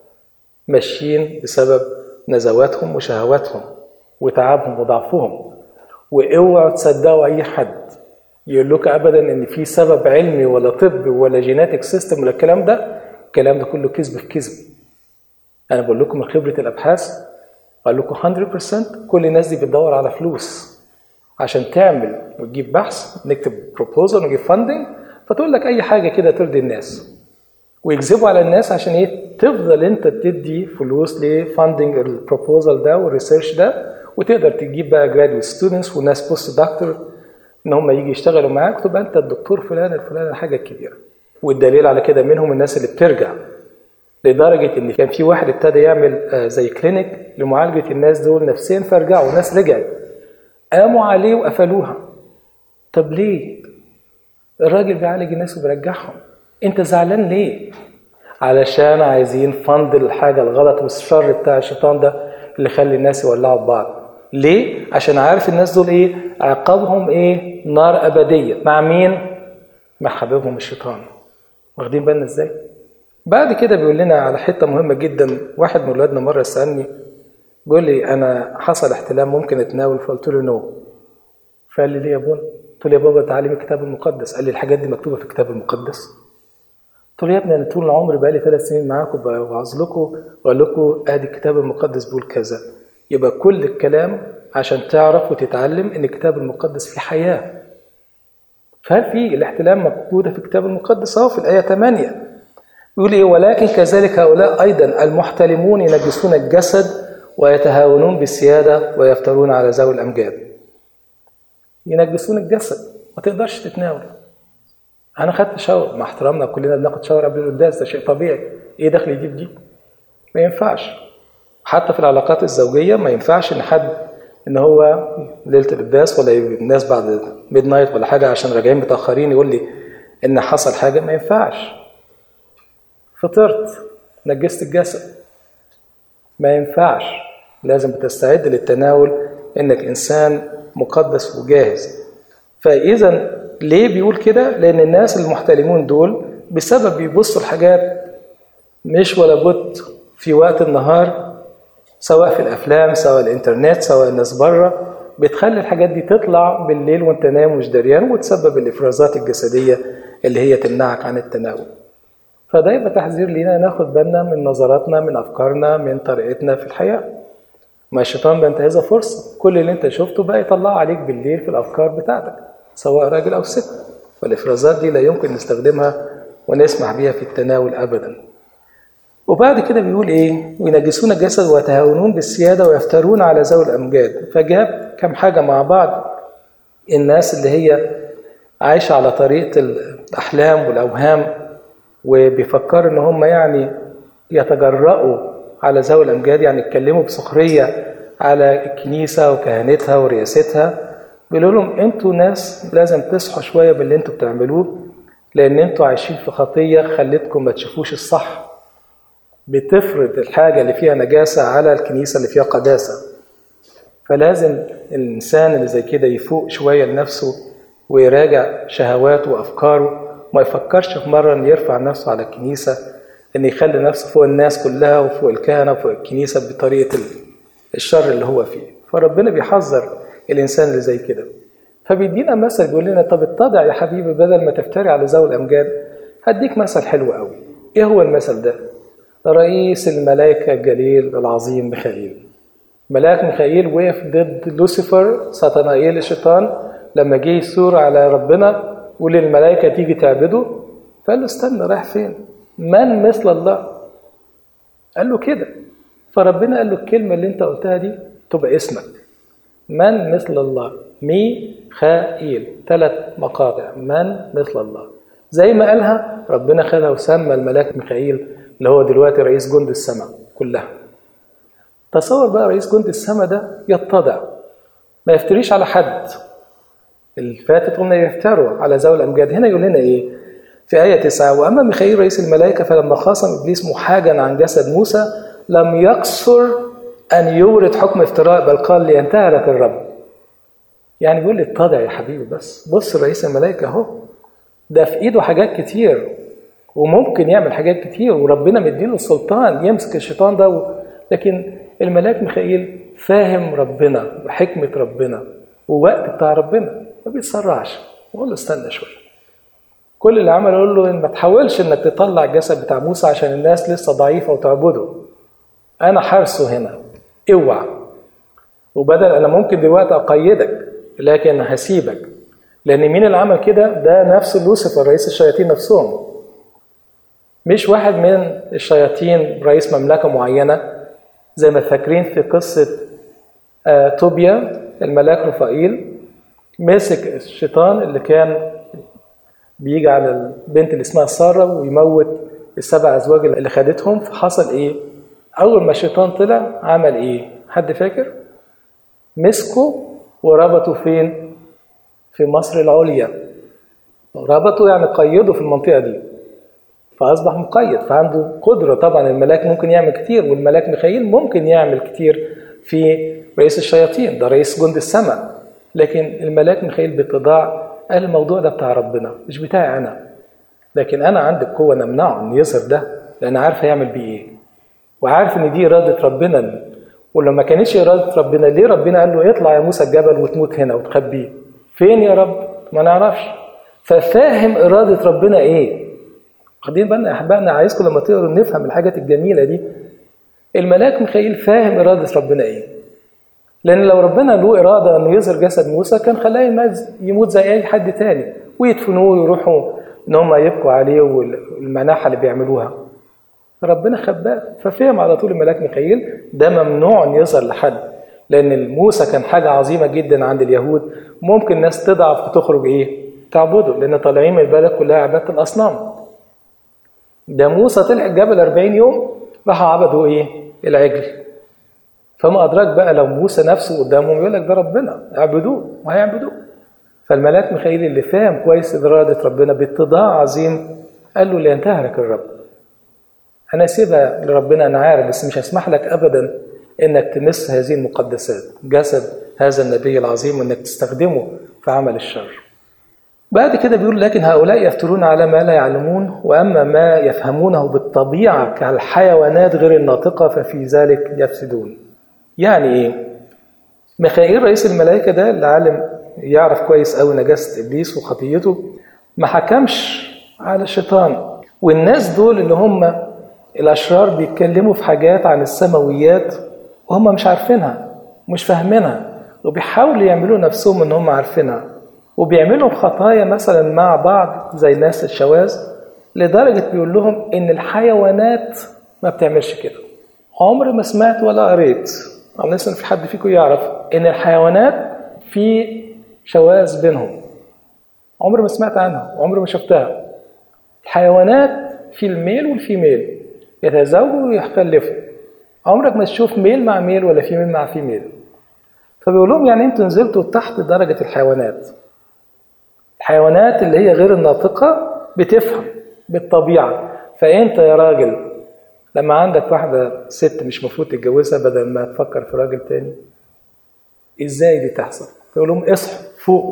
ماشيين بسبب نزواتهم وشهواتهم وتعبهم وضعفهم واوعوا تصدقوا اي حد يقول لك ابدا ان في سبب علمي ولا طبي ولا جيناتيك سيستم ولا الكلام ده الكلام ده كله كذب في كذب انا بقول لكم من خبره الابحاث قال لكم 100% كل الناس دي بتدور على فلوس عشان تعمل وتجيب بحث نكتب بروبوزل ونجيب فاندنج فتقول لك اي حاجه كده ترضي الناس ويكذبوا على الناس عشان ايه تفضل انت تدي فلوس لفاندنج البروبوزل ده والريسيرش ده وتقدر تجيب بقى جرادويت ستودنتس وناس بوست دكتور ان هم يجي يشتغلوا معاك تبقى انت الدكتور فلان الفلان الحاجه الكبيره والدليل على كده منهم الناس اللي بترجع لدرجه ان كان في واحد ابتدى يعمل زي كلينيك لمعالجه الناس دول نفسيا فرجعوا ناس رجعت قاموا عليه وقفلوها طب ليه الراجل بيعالج الناس وبيرجعهم انت زعلان ليه علشان عايزين فند الحاجه الغلط والشر بتاع الشيطان ده اللي يخلي الناس يولعوا ببعض ليه عشان عارف الناس دول ايه عقابهم ايه نار ابديه مع مين مع حبيبهم الشيطان واخدين بالنا ازاي بعد كده بيقول لنا على حته مهمه جدا واحد من ولادنا مره سالني بيقول لي انا حصل احتلام ممكن اتناول فقلت له نو فقال لي ليه يا ابونا قلت له يا بابا تعالي من الكتاب المقدس قال لي الحاجات دي مكتوبه في الكتاب المقدس قلت له يا ابني انا طول العمر بقالي ثلاث سنين معاكم بوعظ لكم واقول لكم ادي الكتاب المقدس بيقول كذا يبقى كل الكلام عشان تعرف وتتعلم ان الكتاب المقدس فيه حياه فهل في الاحتلام موجوده في الكتاب المقدس اهو في الايه 8 يقول ايه ولكن كذلك هؤلاء ايضا المحتلمون ينجسون الجسد ويتهاونون بالسياده ويفترون على ذوي الامجاد ينجسون الجسد ما تقدرش تتناول انا خدت شاور مع احترامنا كلنا بناخد شاور قبل القداس ده شيء طبيعي ايه دخل يجي في دي ما ينفعش حتى في العلاقات الزوجيه ما ينفعش ان حد ان هو ليله القداس ولا الناس بعد ميد نايت ولا حاجه عشان راجعين متاخرين يقول لي ان حصل حاجه ما ينفعش فطرت نجست الجسد ما ينفعش لازم تستعد للتناول انك انسان مقدس وجاهز فاذا ليه بيقول كده لان الناس المحتلمون دول بسبب بيبصوا الحاجات مش ولا بد في وقت النهار سواء في الافلام سواء الانترنت سواء الناس بره بتخلي الحاجات دي تطلع بالليل وانت نايم مش دريان وتسبب الافرازات الجسديه اللي هي تمنعك عن التناول فده يبقى تحذير لينا ناخد بالنا من نظراتنا من افكارنا من طريقتنا في الحياه ما الشيطان بينتهزها فرصه كل اللي انت شفته بقى يطلعه عليك بالليل في الافكار بتاعتك سواء راجل او ست والافرازات دي لا يمكن نستخدمها ونسمح بها في التناول ابدا وبعد كده بيقول ايه وينجسون الجسد ويتهاونون بالسياده ويفترون على ذوي الامجاد فجاب كم حاجه مع بعض الناس اللي هي عايشه على طريقه الاحلام والاوهام وبيفكروا ان هم يعني يتجرأوا على ذوي الامجاد يعني يتكلموا بسخريه على الكنيسه وكهنتها ورئاستها بيقولوا لهم انتوا ناس لازم تصحوا شويه باللي انتوا بتعملوه لان انتوا عايشين في خطيه خلتكم ما تشوفوش الصح بتفرض الحاجه اللي فيها نجاسه على الكنيسه اللي فيها قداسه فلازم الانسان اللي زي كده يفوق شويه لنفسه ويراجع شهواته وأفكاره ما يفكرش في مرة إن يرفع نفسه على الكنيسة إن يخلي نفسه فوق الناس كلها وفوق الكهنة وفوق الكنيسة بطريقة الشر اللي هو فيه فربنا بيحذر الإنسان اللي زي كده فبيدينا مثل بيقول لنا طب اتضع يا حبيبي بدل ما تفتري على ذوي الأمجاد هديك مثل حلو قوي إيه هو المثل ده؟ رئيس الملائكة الجليل العظيم ميخائيل ملاك ميخائيل وقف ضد لوسيفر ساتانايل الشيطان لما جه يثور على ربنا وللملائكة تيجي تعبده فقال له استنى رايح فين؟ من مثل الله؟ قال له كده فربنا قال له الكلمة اللي انت قلتها دي تبقى اسمك من مثل الله ميخائيل ثلاث مقاطع من مثل الله زي ما قالها ربنا خدها وسمى الملاك ميخائيل اللي هو دلوقتي رئيس جند السماء كلها تصور بقى رئيس جند السماء ده يتضع ما يفتريش على حد اللي فاتت قلنا يفتروا على ذوي الامجاد هنا يقول لنا ايه في آية 9 وأما ميخائيل رئيس الملائكة فلما خاصم إبليس محاجا عن جسد موسى لم يقصر أن يورد حكم افتراء بل قال لينتهى لك الرب يعني بيقول لي اتضع يا حبيبي بس بص رئيس الملائكة أهو ده في إيده حاجات كتير وممكن يعمل حاجات كتير وربنا مديله السلطان يمسك الشيطان ده و... لكن الملاك ميخائيل فاهم ربنا وحكمة ربنا ووقت بتاع ربنا ما بيتسرعش يقول له استنى شوية كل اللي عمله يقول له إن ما تحاولش انك تطلع الجسد بتاع موسى عشان الناس لسه ضعيفة وتعبده انا حارسه هنا اوعى وبدل انا ممكن دلوقتي اقيدك لكن هسيبك لان مين اللي عمل كده ده نفس لوسيفر رئيس الشياطين نفسهم مش واحد من الشياطين رئيس مملكة معينة زي ما فاكرين في قصة آه توبيا الملاك رفائيل مسك الشيطان اللي كان بيجي على البنت اللي اسمها سارة ويموت السبع أزواج اللي خدتهم فحصل إيه؟ أول ما الشيطان طلع عمل إيه؟ حد فاكر؟ مسكه وربطه فين؟ في مصر العليا ربطه يعني قيده في المنطقة دي فأصبح مقيد فعنده قدرة طبعا الملاك ممكن يعمل كتير والملاك ميخائيل ممكن يعمل كتير في رئيس الشياطين ده رئيس جند السماء لكن الملاك ميخائيل باتضاع قال الموضوع ده بتاع ربنا مش بتاعي أنا لكن أنا عندي القوة نمنعه إن يظهر ده لأن عارف هيعمل بيه إيه وعارف إن دي إرادة ربنا ولو ما كانتش إرادة ربنا ليه ربنا قال له اطلع يا موسى الجبل وتموت هنا وتخبيه فين يا رب ما نعرفش ففاهم إرادة ربنا إيه واخدين بالنا يا احبائنا عايزكم لما تقروا نفهم الحاجات الجميله دي الملاك ميخائيل فاهم اراده ربنا ايه لان لو ربنا له اراده انه يظهر جسد موسى كان خلاه يموت زي اي حد تاني ويدفنوه ويروحوا ان هم يبكوا عليه والمناحه اللي بيعملوها ربنا خباه ففهم على طول الملاك ميخائيل ده ممنوع ان يظهر لحد لان موسى كان حاجه عظيمه جدا عند اليهود ممكن ناس تضعف وتخرج ايه تعبده لان طالعين من البلد كلها عباده الاصنام ده موسى طلع الجبل 40 يوم راحوا عبدوا ايه؟ العجل. فما ادراك بقى لو موسى نفسه قدامهم يقول لك ده ربنا اعبدوه وهيعبدوه. فالملاك ميخائيل اللي فاهم كويس اراده ربنا باتضاع عظيم قال له لينتهرك الرب. انا سيبها لربنا انا عارف بس مش هسمح لك ابدا انك تمس هذه المقدسات جسد هذا النبي العظيم وانك تستخدمه في عمل الشر. بعد كده بيقول لكن هؤلاء يفترون على ما لا يعلمون واما ما يفهمونه بالطبيعه كالحيوانات غير الناطقه ففي ذلك يفسدون. يعني ايه؟ ميخائيل رئيس الملائكه ده اللي عالم يعرف كويس قوي نجاسه ابليس وخطيته ما حكمش على الشيطان والناس دول اللي هم الاشرار بيتكلموا في حاجات عن السماويات وهم مش عارفينها مش فاهمينها وبيحاولوا يعملوا نفسهم ان هم عارفينها وبيعملوا خطايا مثلا مع بعض زي الناس الشواذ لدرجة بيقول لهم إن الحيوانات ما بتعملش كده عمري ما سمعت ولا قريت أو لسه في حد فيكم يعرف إن الحيوانات في شواذ بينهم عمري ما سمعت عنها وعمري ما شفتها الحيوانات في الميل والفيميل يتزوجوا ويخلفوا عمرك ما تشوف ميل مع ميل ولا فيميل مع فيميل فبيقول لهم يعني انتوا نزلتوا تحت درجة الحيوانات الحيوانات اللي هي غير الناطقة بتفهم بالطبيعة فأنت يا راجل لما عندك واحدة ست مش مفروض تتجوزها بدل ما تفكر في راجل تاني ازاي دي تحصل؟ فيقول لهم اصحوا فوق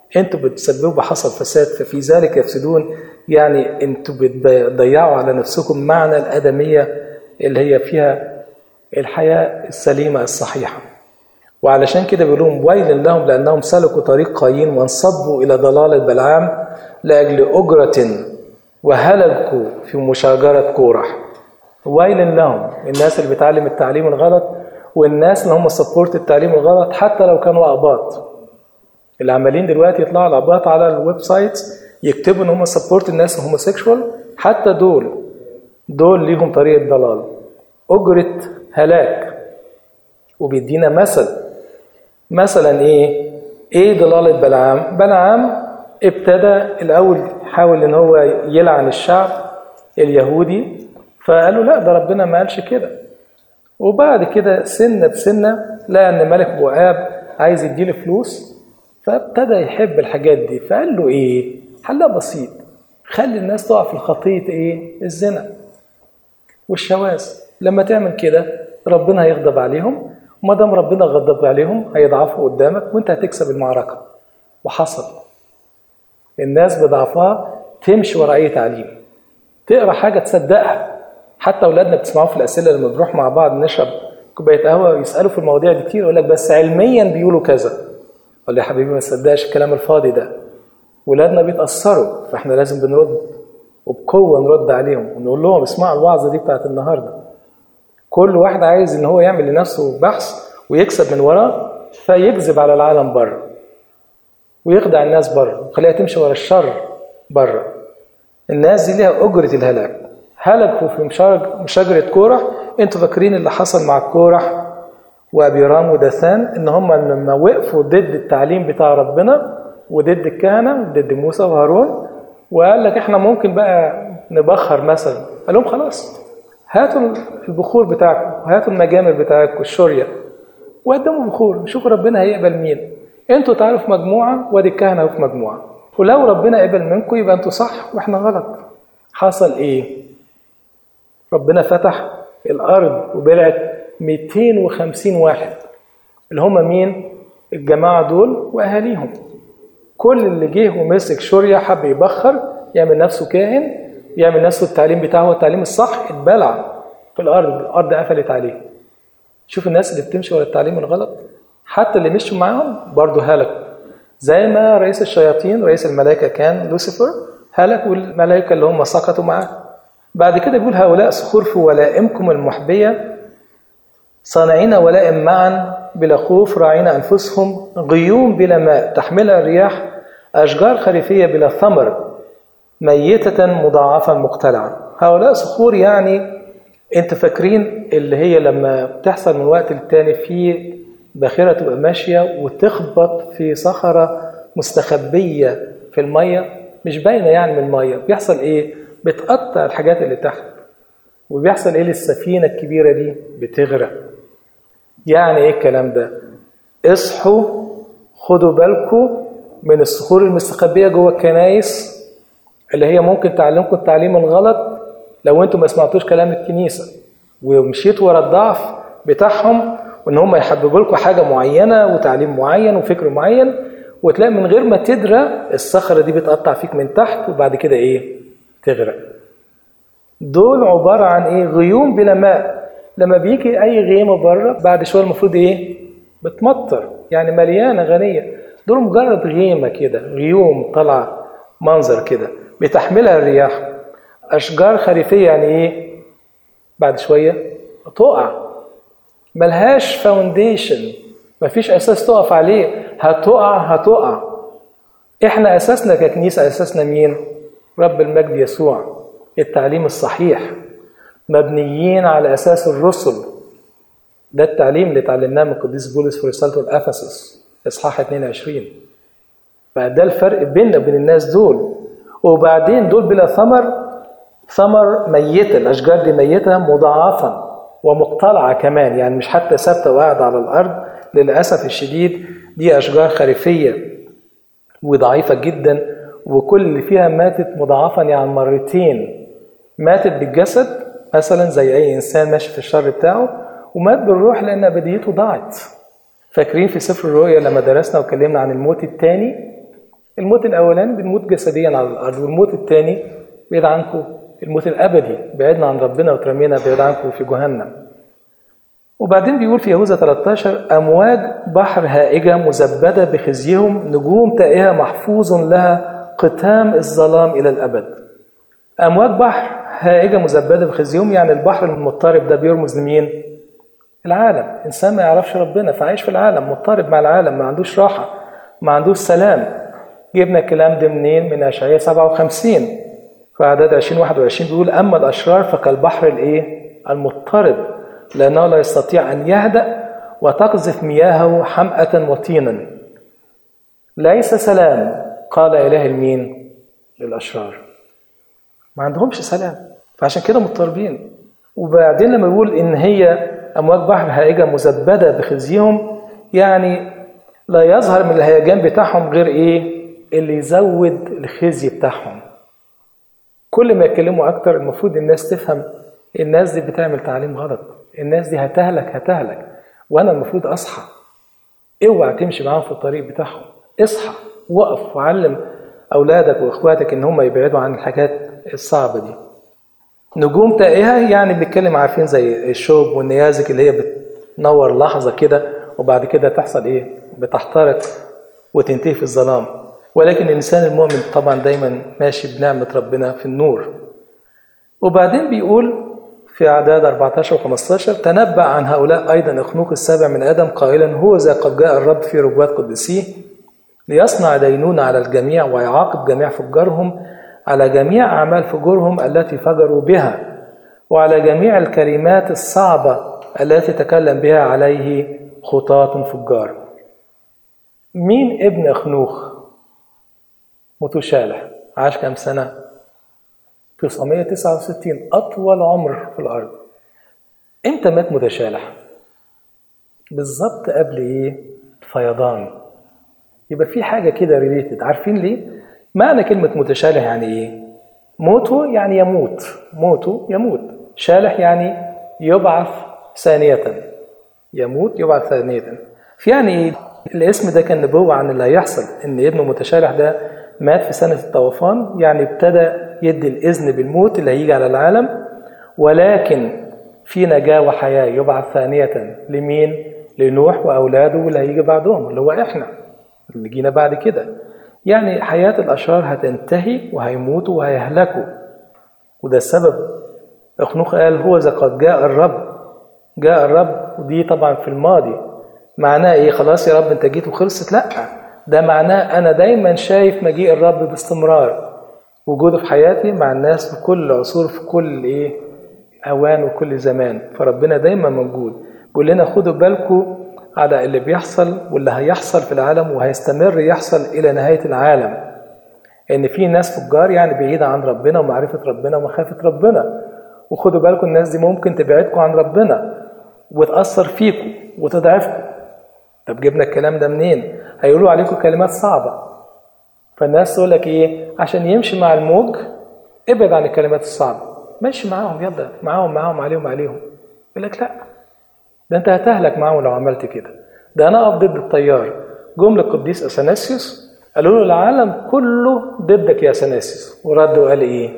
انتوا بتسببوا حصل فساد ففي ذلك يفسدون يعني انتوا بتضيعوا على نفسكم معنى الادميه اللي هي فيها الحياه السليمه الصحيحه وعلشان كده بيقول لهم ويل لهم لانهم سلكوا طريق قايين وانصبوا الى ضلال بلعام لاجل اجره وهلكوا في مشاجره كورح ويل لهم الناس اللي بتعلم التعليم الغلط والناس اللي هم سبورت التعليم الغلط حتى لو كانوا اقباط اللي عمالين دلوقتي يطلعوا الاباط على الويب سايت يكتبوا ان هم سبورت الناس الهوموسيكشوال حتى دول دول ليهم طريقه ضلال اجره هلاك وبيدينا مثل مثلا ايه ايه ضلاله بلعام بلعام ابتدى الاول حاول ان هو يلعن الشعب اليهودي فقالوا لا ده ربنا ما قالش كده وبعد كده سنه بسنه لقى ان ملك مؤاب عايز يديله فلوس فابتدى يحب الحاجات دي فقال له ايه حلها بسيط خلي الناس تقع في الخطيه ايه الزنا والشواذ لما تعمل كده ربنا هيغضب عليهم وما دام ربنا غضب عليهم هيضعفوا قدامك وانت هتكسب المعركه وحصل الناس بضعفها تمشي ورا اي تعليم تقرا حاجه تصدقها حتى اولادنا بتسمعوا في الاسئله لما بنروح مع بعض نشرب كوبايه قهوه ويسالوا في المواضيع دي كتير يقول لك بس علميا بيقولوا كذا اقول يا حبيبي ما تصدقش الكلام الفاضي ده ولادنا بيتاثروا فاحنا لازم بنرد وبقوه نرد عليهم ونقول لهم اسمعوا الوعظه دي بتاعت النهارده كل واحد عايز ان هو يعمل لنفسه بحث ويكسب من وراه فيكذب على العالم بره ويخدع الناس بره ويخليها تمشي ورا الشر بره الناس دي ليها اجره الهلاك هلكوا في مشاجره كورح انتوا فاكرين اللي حصل مع كورح وابيرام وداثان ان هم لما وقفوا ضد التعليم بتاع ربنا وضد الكهنه وضد موسى وهارون وقال لك احنا ممكن بقى نبخر مثلا قال لهم خلاص هاتوا البخور بتاعكم هاتوا المجامر بتاعكم الشوريه وقدموا بخور شوفوا ربنا هيقبل مين انتوا تعالوا في مجموعه وادي الكهنه في مجموعه ولو ربنا قبل منكم يبقى انتوا صح واحنا غلط حصل ايه ربنا فتح الارض وبلعت 250 واحد اللي هم مين الجماعه دول واهاليهم كل اللي جه ومسك شوريا حب يبخر يعمل نفسه كاهن يعمل نفسه التعليم بتاعه هو التعليم الصح اتبلع في الارض الارض قفلت عليه شوف الناس اللي بتمشي ورا التعليم الغلط حتى اللي مشوا معاهم برضه هلكوا زي ما رئيس الشياطين رئيس الملائكه كان لوسيفر هلك والملائكه اللي هم سقطوا معاه بعد كده بيقول هؤلاء صخور في ولائمكم المحبيه صانعين ولائم معا بلا خوف راعين انفسهم غيوم بلا ماء تحملها الرياح اشجار خريفيه بلا ثمر ميتة مضاعفة مقتلعة هؤلاء صخور يعني انت فاكرين اللي هي لما بتحصل من وقت للتاني في باخرة تبقى ماشية وتخبط في صخرة مستخبية في المية مش باينة يعني من المية بيحصل ايه بتقطع الحاجات اللي تحت وبيحصل ايه للسفينة الكبيرة دي بتغرق يعني ايه الكلام ده اصحوا خدوا بالكم من الصخور المستخبية جوه الكنايس اللي هي ممكن تعلمكم التعليم الغلط لو انتم ما سمعتوش كلام الكنيسة ومشيتوا ورا الضعف بتاعهم وان هم يحببوا لكم حاجة معينة وتعليم معين وفكر معين وتلاقي من غير ما تدرى الصخرة دي بتقطع فيك من تحت وبعد كده ايه تغرق دول عبارة عن ايه غيوم بلا ماء لما بيجي اي غيمة بره بعد شوية المفروض ايه بتمطر يعني مليانة غنية دول مجرد غيمة كده غيوم طالعة منظر كده بتحملها الرياح أشجار خريفية يعني إيه؟ بعد شوية تقع ملهاش فاونديشن مفيش أساس تقف عليه هتقع هتقع إحنا أساسنا ككنيسة أساسنا مين؟ رب المجد يسوع التعليم الصحيح مبنيين على أساس الرسل ده التعليم اللي اتعلمناه من القديس بولس في رسالته لأفسس إصحاح 22 فده الفرق بيننا وبين الناس دول وبعدين دول بلا ثمر ثمر ميتة الأشجار دي ميتة مضاعفة ومقتلعة كمان يعني مش حتى ثابتة وقاعدة على الأرض للأسف الشديد دي أشجار خريفية وضعيفة جدا وكل اللي فيها ماتت مضاعفا يعني مرتين ماتت بالجسد مثلا زي أي إنسان ماشي في الشر بتاعه ومات بالروح لأن أبديته ضاعت فاكرين في سفر الرؤيا لما درسنا وكلمنا عن الموت الثاني الموت الاولاني بنموت جسديا على الارض والموت الثاني بعيد عنكم الموت الابدي بعدنا عن ربنا وترمينا بعيد عنكم في جهنم وبعدين بيقول في يهوذا 13 امواج بحر هائجه مزبده بخزيهم نجوم تائهه محفوظ لها قتام الظلام الى الابد امواج بحر هائجه مزبده بخزيهم يعني البحر المضطرب ده بيرمز لمين العالم انسان ما يعرفش ربنا فعايش في العالم مضطرب مع العالم ما عندوش راحه ما عندوش سلام جبنا الكلام ده منين من اشعياء 57 في اعداد 20 21 بيقول اما الاشرار فكالبحر الايه المضطرب لانه لا يستطيع ان يهدأ وتقذف مياهه حمأة وطينا ليس سلام قال اله المين للاشرار ما عندهمش سلام فعشان كده مضطربين وبعدين لما يقول ان هي امواج بحر هائجه مزبده بخزيهم يعني لا يظهر من الهيجان بتاعهم غير ايه اللي يزود الخزي بتاعهم كل ما يتكلموا اكتر المفروض الناس تفهم الناس دي بتعمل تعليم غلط الناس دي هتهلك هتهلك وانا المفروض اصحى اوعى تمشي معاهم في الطريق بتاعهم اصحى وقف وعلم اولادك واخواتك ان هم يبعدوا عن الحاجات الصعبه دي نجوم تائهه يعني بنتكلم عارفين زي الشوب والنيازك اللي هي بتنور لحظه كده وبعد كده تحصل ايه بتحترق وتنتهي في الظلام ولكن الانسان المؤمن طبعا دايما ماشي بنعمه ربنا في النور وبعدين بيقول في أعداد 14 و 15 تنبأ عن هؤلاء أيضا إخنوق السابع من آدم قائلا هو ذا قد جاء الرب في ربوات قدسيه ليصنع دينون على الجميع ويعاقب جميع فجارهم على جميع أعمال فجورهم التي فجروا بها وعلى جميع الكلمات الصعبة التي تكلم بها عليه خطاة فجار مين ابن أخنوخ متشالح عاش كام سنة 969 أطول عمر في الأرض إمتى مات متشالح بالظبط قبل إيه الفيضان يبقى في حاجة كده ريليتد عارفين ليه معنى كلمة متشالح يعني إيه موته يعني يموت موته يموت شالح يعني يبعث ثانية يموت يبعث ثانية في يعني إيه الاسم ده كان نبوة عن اللي هيحصل إن ابنه متشالح ده مات في سنة الطوفان يعني ابتدى يدي الإذن بالموت اللي هيجي على العالم ولكن في نجاة وحياة يبعث ثانية لمين؟ لنوح وأولاده واللي هيجي بعدهم اللي هو إحنا اللي جينا بعد كده يعني حياة الأشرار هتنتهي وهيموتوا وهيهلكوا وده السبب أخنوخ قال هو إذا قد جاء الرب جاء الرب ودي طبعا في الماضي معناه إيه خلاص يا رب أنت جيت وخلصت لأ ده معناه أنا دايما شايف مجيء الرب باستمرار وجوده في حياتي مع الناس في كل عصور في كل إيه أوان وكل زمان فربنا دايما موجود بيقول لنا خدوا بالكم على اللي بيحصل واللي هيحصل في العالم وهيستمر يحصل إلى نهاية العالم إن في ناس فجار يعني بعيدة عن ربنا ومعرفة ربنا ومخافة ربنا وخدوا بالكم الناس دي ممكن تبعدكم عن ربنا وتأثر فيكم وتضعفكم طب جبنا الكلام ده منين؟ هيقولوا عليكم كلمات صعبة فالناس تقول لك إيه؟ عشان يمشي مع الموج ابعد عن الكلمات الصعبة ماشي معاهم يلا معاهم معاهم عليهم عليهم يقول لك لا ده انت هتهلك معاهم لو عملت كده ده انا اقف ضد التيار جم للقديس اثناسيوس قالوا له العالم كله ضدك يا اثناسيوس ورد وقال ايه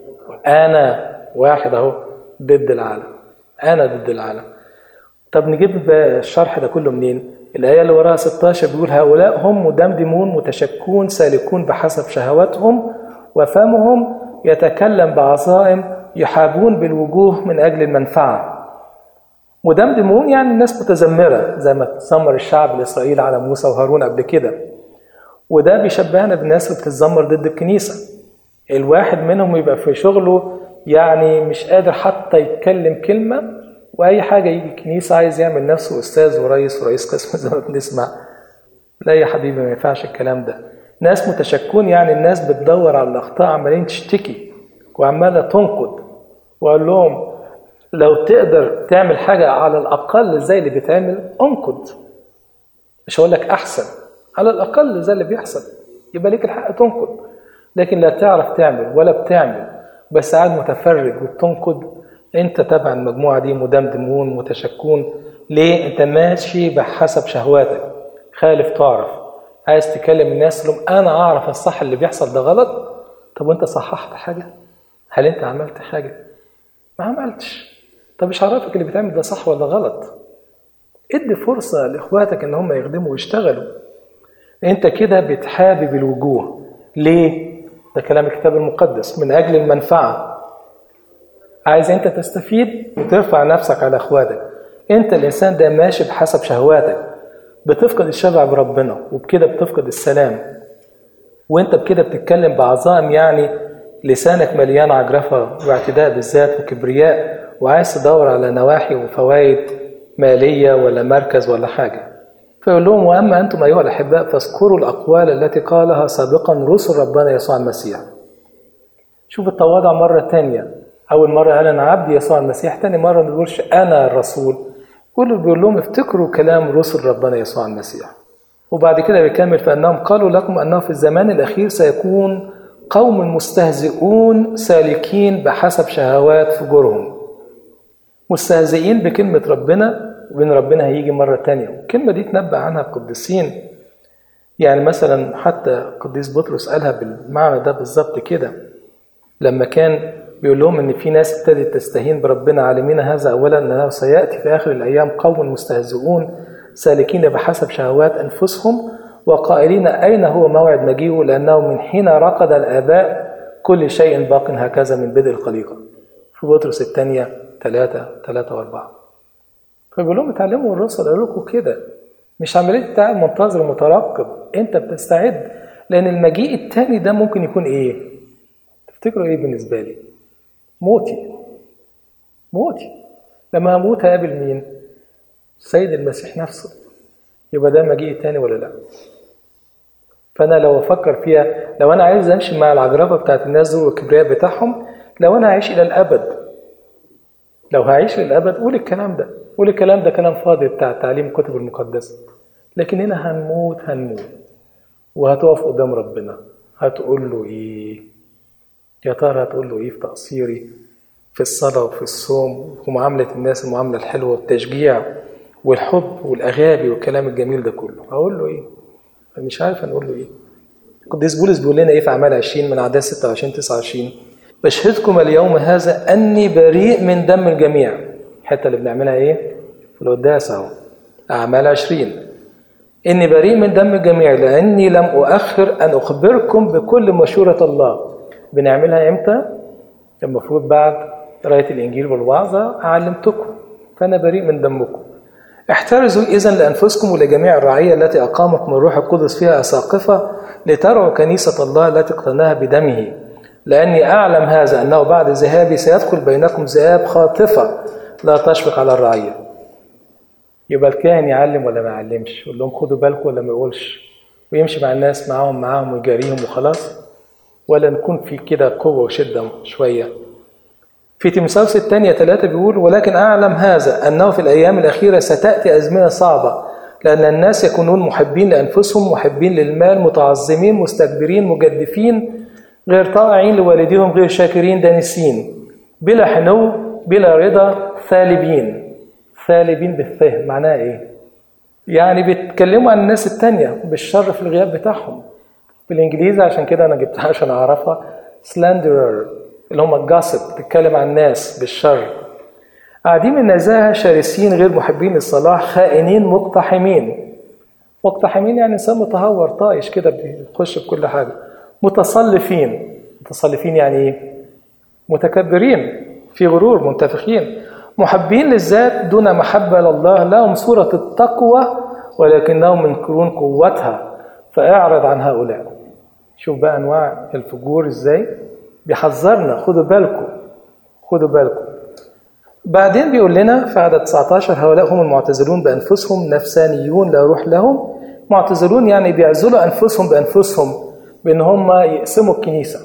انا واحد اهو ضد العالم انا ضد العالم طب نجيب بقى الشرح ده كله منين الآية اللي وراها 16 بيقول هؤلاء هم مدمدمون متشكون سالكون بحسب شهواتهم وفمهم يتكلم بعظائم يحابون بالوجوه من أجل المنفعة مدمدمون يعني الناس متذمرة زي ما تذمر الشعب الإسرائيلي على موسى وهارون قبل كده وده بيشبهنا بالناس اللي بتتذمر ضد الكنيسة الواحد منهم يبقى في شغله يعني مش قادر حتى يتكلم كلمة وأي حاجة يجي الكنيسة عايز يعمل نفسه أستاذ ورئيس ورئيس قسم زي ما بنسمع لا يا حبيبي ما ينفعش الكلام ده ناس متشكون يعني الناس بتدور على الأخطاء عمالين تشتكي وعمالة تنقد وأقول لهم لو تقدر تعمل حاجة على الأقل زي اللي بيتعمل انقد مش هقول لك أحسن على الأقل زي اللي بيحصل يبقى ليك الحق تنقد لكن لا تعرف تعمل ولا بتعمل بس قاعد متفرج وبتنقد انت تبع المجموعة دي مدمدمون متشكون ليه انت ماشي بحسب شهواتك خالف تعرف عايز تكلم الناس لهم انا اعرف الصح اللي بيحصل ده غلط طب وانت صححت حاجه هل انت عملت حاجه ما عملتش طب مش عرفك اللي بيتعمل ده صح ولا غلط ادي فرصه لاخواتك ان هم يخدموا ويشتغلوا انت كده بتحابب الوجوه ليه ده كلام الكتاب المقدس من اجل المنفعه عايز انت تستفيد وترفع نفسك على اخواتك انت الانسان ده ماشي بحسب شهواتك بتفقد الشبع بربنا وبكده بتفقد السلام وانت بكده بتتكلم بعظام يعني لسانك مليان عجرفه واعتداء بالذات وكبرياء وعايز تدور على نواحي وفوائد ماليه ولا مركز ولا حاجه فيقول لهم واما انتم ايها الاحباء فاذكروا الاقوال التي قالها سابقا رسل ربنا يسوع المسيح شوف التواضع مره تانية اول مره قال انا عبد يسوع المسيح تاني مره ما بيقولش انا الرسول كله بيقول لهم افتكروا كلام رسل ربنا يسوع المسيح وبعد كده بيكمل فانهم قالوا لكم انه في الزمان الاخير سيكون قوم مستهزئون سالكين بحسب شهوات فجورهم مستهزئين بكلمة ربنا وبين ربنا هيجي مرة تانية الكلمة دي تنبأ عنها القديسين يعني مثلا حتى قديس بطرس قالها بالمعنى ده بالظبط كده لما كان بيقول لهم ان في ناس ابتدت تستهين بربنا عالمين هذا اولا انه سياتي في اخر الايام قوم مستهزئون سالكين بحسب شهوات انفسهم وقائلين اين هو موعد مجيئه لانه من حين رقد الاباء كل شيء باق هكذا من بدء الخليقه في بطرس الثانيه ثلاثة ثلاثة وأربعة فبيقول لهم اتعلموا الرسل قالوا لكم كده مش عملية بتاع منتظر مترقب أنت بتستعد لأن المجيء التاني ده ممكن يكون إيه؟ تفتكروا إيه بالنسبة لي؟ موتي موتي لما هموت هقابل مين؟ السيد المسيح نفسه يبقى ده مجيء تاني ولا لا؟ فأنا لو أفكر فيها لو أنا عايز أمشي مع العجرفة بتاعت الناس دول والكبرياء بتاعهم لو أنا هعيش إلى الأبد لو هعيش للأبد قول الكلام ده قول الكلام ده كلام فاضي بتاع تعليم الكتب المقدسة لكن هنا هنموت هنموت وهتقف قدام ربنا هتقول له إيه يا ترى هتقول له إيه في تقصيري في الصلاة وفي الصوم ومعاملة الناس المعاملة الحلوة والتشجيع والحب والأغابي والكلام الجميل ده كله هقول له إيه مش عارف هنقول له إيه القديس بولس بيقول لنا إيه في أعمال 20 من أعداد 26 29 بشهدكم اليوم هذا أني بريء من دم الجميع الحتة اللي بنعملها إيه في القداس أهو أعمال 20 إني بريء من دم الجميع لأني لم أؤخر أن أخبركم بكل مشورة الله بنعملها إمتى؟ المفروض بعد قراية الإنجيل والوعظة علمتكم فأنا بريء من دمكم احترزوا إذا لأنفسكم ولجميع الرعية التي أقامكم الروح القدس فيها أساقفة لترعوا كنيسة الله التي اقتناها بدمه لأني أعلم هذا أنه بعد ذهابي سيدخل بينكم ذئاب خاطفة لا تشفق على الرعية يبقى الكاهن يعلم ولا ما يعلمش يقول لهم خدوا بالكم ولا ما يقولش ويمشي مع الناس معاهم معاهم ويجاريهم وخلاص ولا نكون في كده قوة وشدة شوية في تيموثاوس الثانية ثلاثة بيقول ولكن أعلم هذا أنه في الأيام الأخيرة ستأتي أزمنة صعبة لأن الناس يكونون محبين لأنفسهم محبين للمال متعظمين مستكبرين مجدفين غير طائعين لوالديهم غير شاكرين دانسين بلا حنو بلا رضا ثالبين ثالبين بالفهم معناها ايه يعني بيتكلموا عن الناس التانية بالشر في الغياب بتاعهم بالانجليزي عشان كده انا جبتها عشان اعرفها سلاندرر اللي هم الجاسب بتتكلم عن الناس بالشر قاعدين من نزاهة شرسين غير محبين للصلاح خائنين مقتحمين مقتحمين يعني انسان متهور طايش كده بيخش في كل حاجه متصلفين متصلفين يعني ايه متكبرين في غرور منتفخين محبين للذات دون محبة لله لهم صورة التقوى ولكنهم ينكرون قوتها فاعرض عن هؤلاء شوف بقى أنواع الفجور إزاي بيحذرنا خدوا بالكم خدوا بالكم بعدين بيقول لنا في عدد 19 هؤلاء هم المعتزلون بأنفسهم نفسانيون لا روح لهم معتزلون يعني بيعزلوا أنفسهم بأنفسهم بان هم يقسموا الكنيسه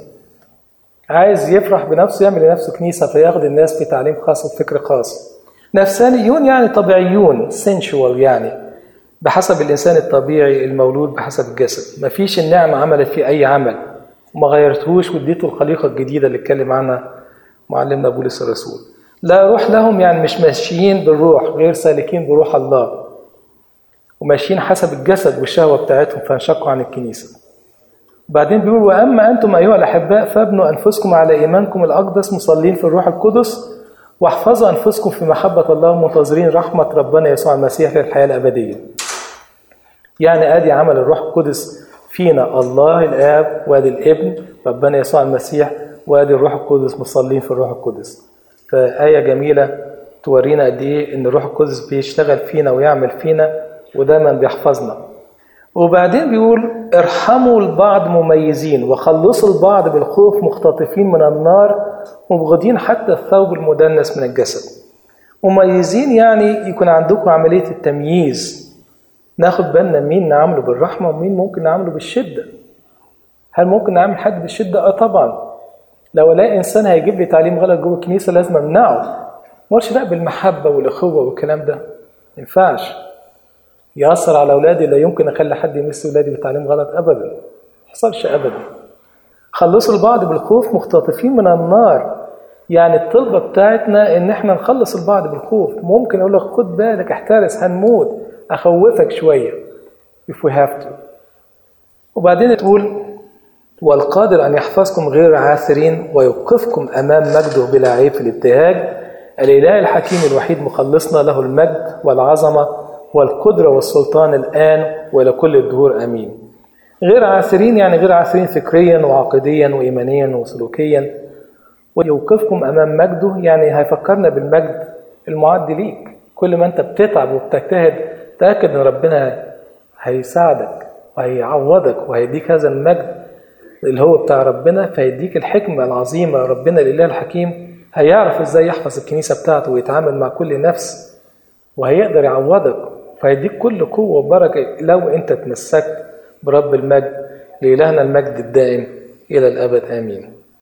عايز يفرح بنفسه يعمل لنفسه كنيسه فياخد الناس في تعليم خاص وفكر خاص نفسانيون يعني طبيعيون sensual يعني بحسب الانسان الطبيعي المولود بحسب الجسد مفيش النعمه عملت فيه اي عمل وما غيرتهوش واديته الخليقه الجديده اللي اتكلم عنها معلمنا بولس الرسول لا روح لهم يعني مش ماشيين بالروح غير سالكين بروح الله وماشيين حسب الجسد والشهوة بتاعتهم فانشقوا عن الكنيسة وبعدين بيقول وأما أنتم أيها الأحباء فابنوا أنفسكم على إيمانكم الأقدس مصلين في الروح القدس واحفظوا أنفسكم في محبة الله منتظرين رحمة ربنا يسوع المسيح للحياة الأبدية يعني ادي عمل الروح القدس فينا الله الاب وادي الابن ربنا يسوع المسيح وادي الروح القدس مصلين في الروح القدس فآية جميلة تورينا قد ايه ان الروح القدس بيشتغل فينا ويعمل فينا ودايما بيحفظنا وبعدين بيقول ارحموا البعض مميزين وخلصوا البعض بالخوف مختطفين من النار مبغضين حتى الثوب المدنس من الجسد مميزين يعني يكون عندكم عملية التمييز ناخد بالنا مين نعامله بالرحمة ومين ممكن نعامله بالشدة هل ممكن نعامل حد بالشدة؟ اه طبعا لو الاقي انسان هيجيب لي تعليم غلط جوه الكنيسة لازم امنعه ما لا بالمحبة والأخوة والكلام ده ما ينفعش يأثر على أولادي لا يمكن أخلي حد يمس أولادي بتعليم غلط أبدا ما يحصلش أبدا خلصوا البعض بالخوف مختطفين من النار يعني الطلبة بتاعتنا إن إحنا نخلص البعض بالخوف ممكن أقول لك خد بالك احترس هنموت أخوفك شوية if we have to وبعدين تقول والقادر أن يحفظكم غير عاثرين ويوقفكم أمام مجده بلا عيب في الابتهاج الإله الحكيم الوحيد مخلصنا له المجد والعظمة والقدرة والسلطان الآن وإلى كل الدهور آمين غير عاثرين يعني غير عاثرين فكريا وعقديا وإيمانيا وسلوكيا ويوقفكم أمام مجده يعني هيفكرنا بالمجد المعد ليك كل ما أنت بتتعب وبتجتهد تأكد إن ربنا هيساعدك وهيعوضك وهيديك هذا المجد اللي هو بتاع ربنا فيديك الحكمة العظيمة ربنا الإله الحكيم هيعرف إزاي يحفظ الكنيسة بتاعته ويتعامل مع كل نفس وهيقدر يعوضك فيديك كل قوة وبركة لو أنت تمسكت برب المجد لإلهنا المجد الدائم إلى الأبد آمين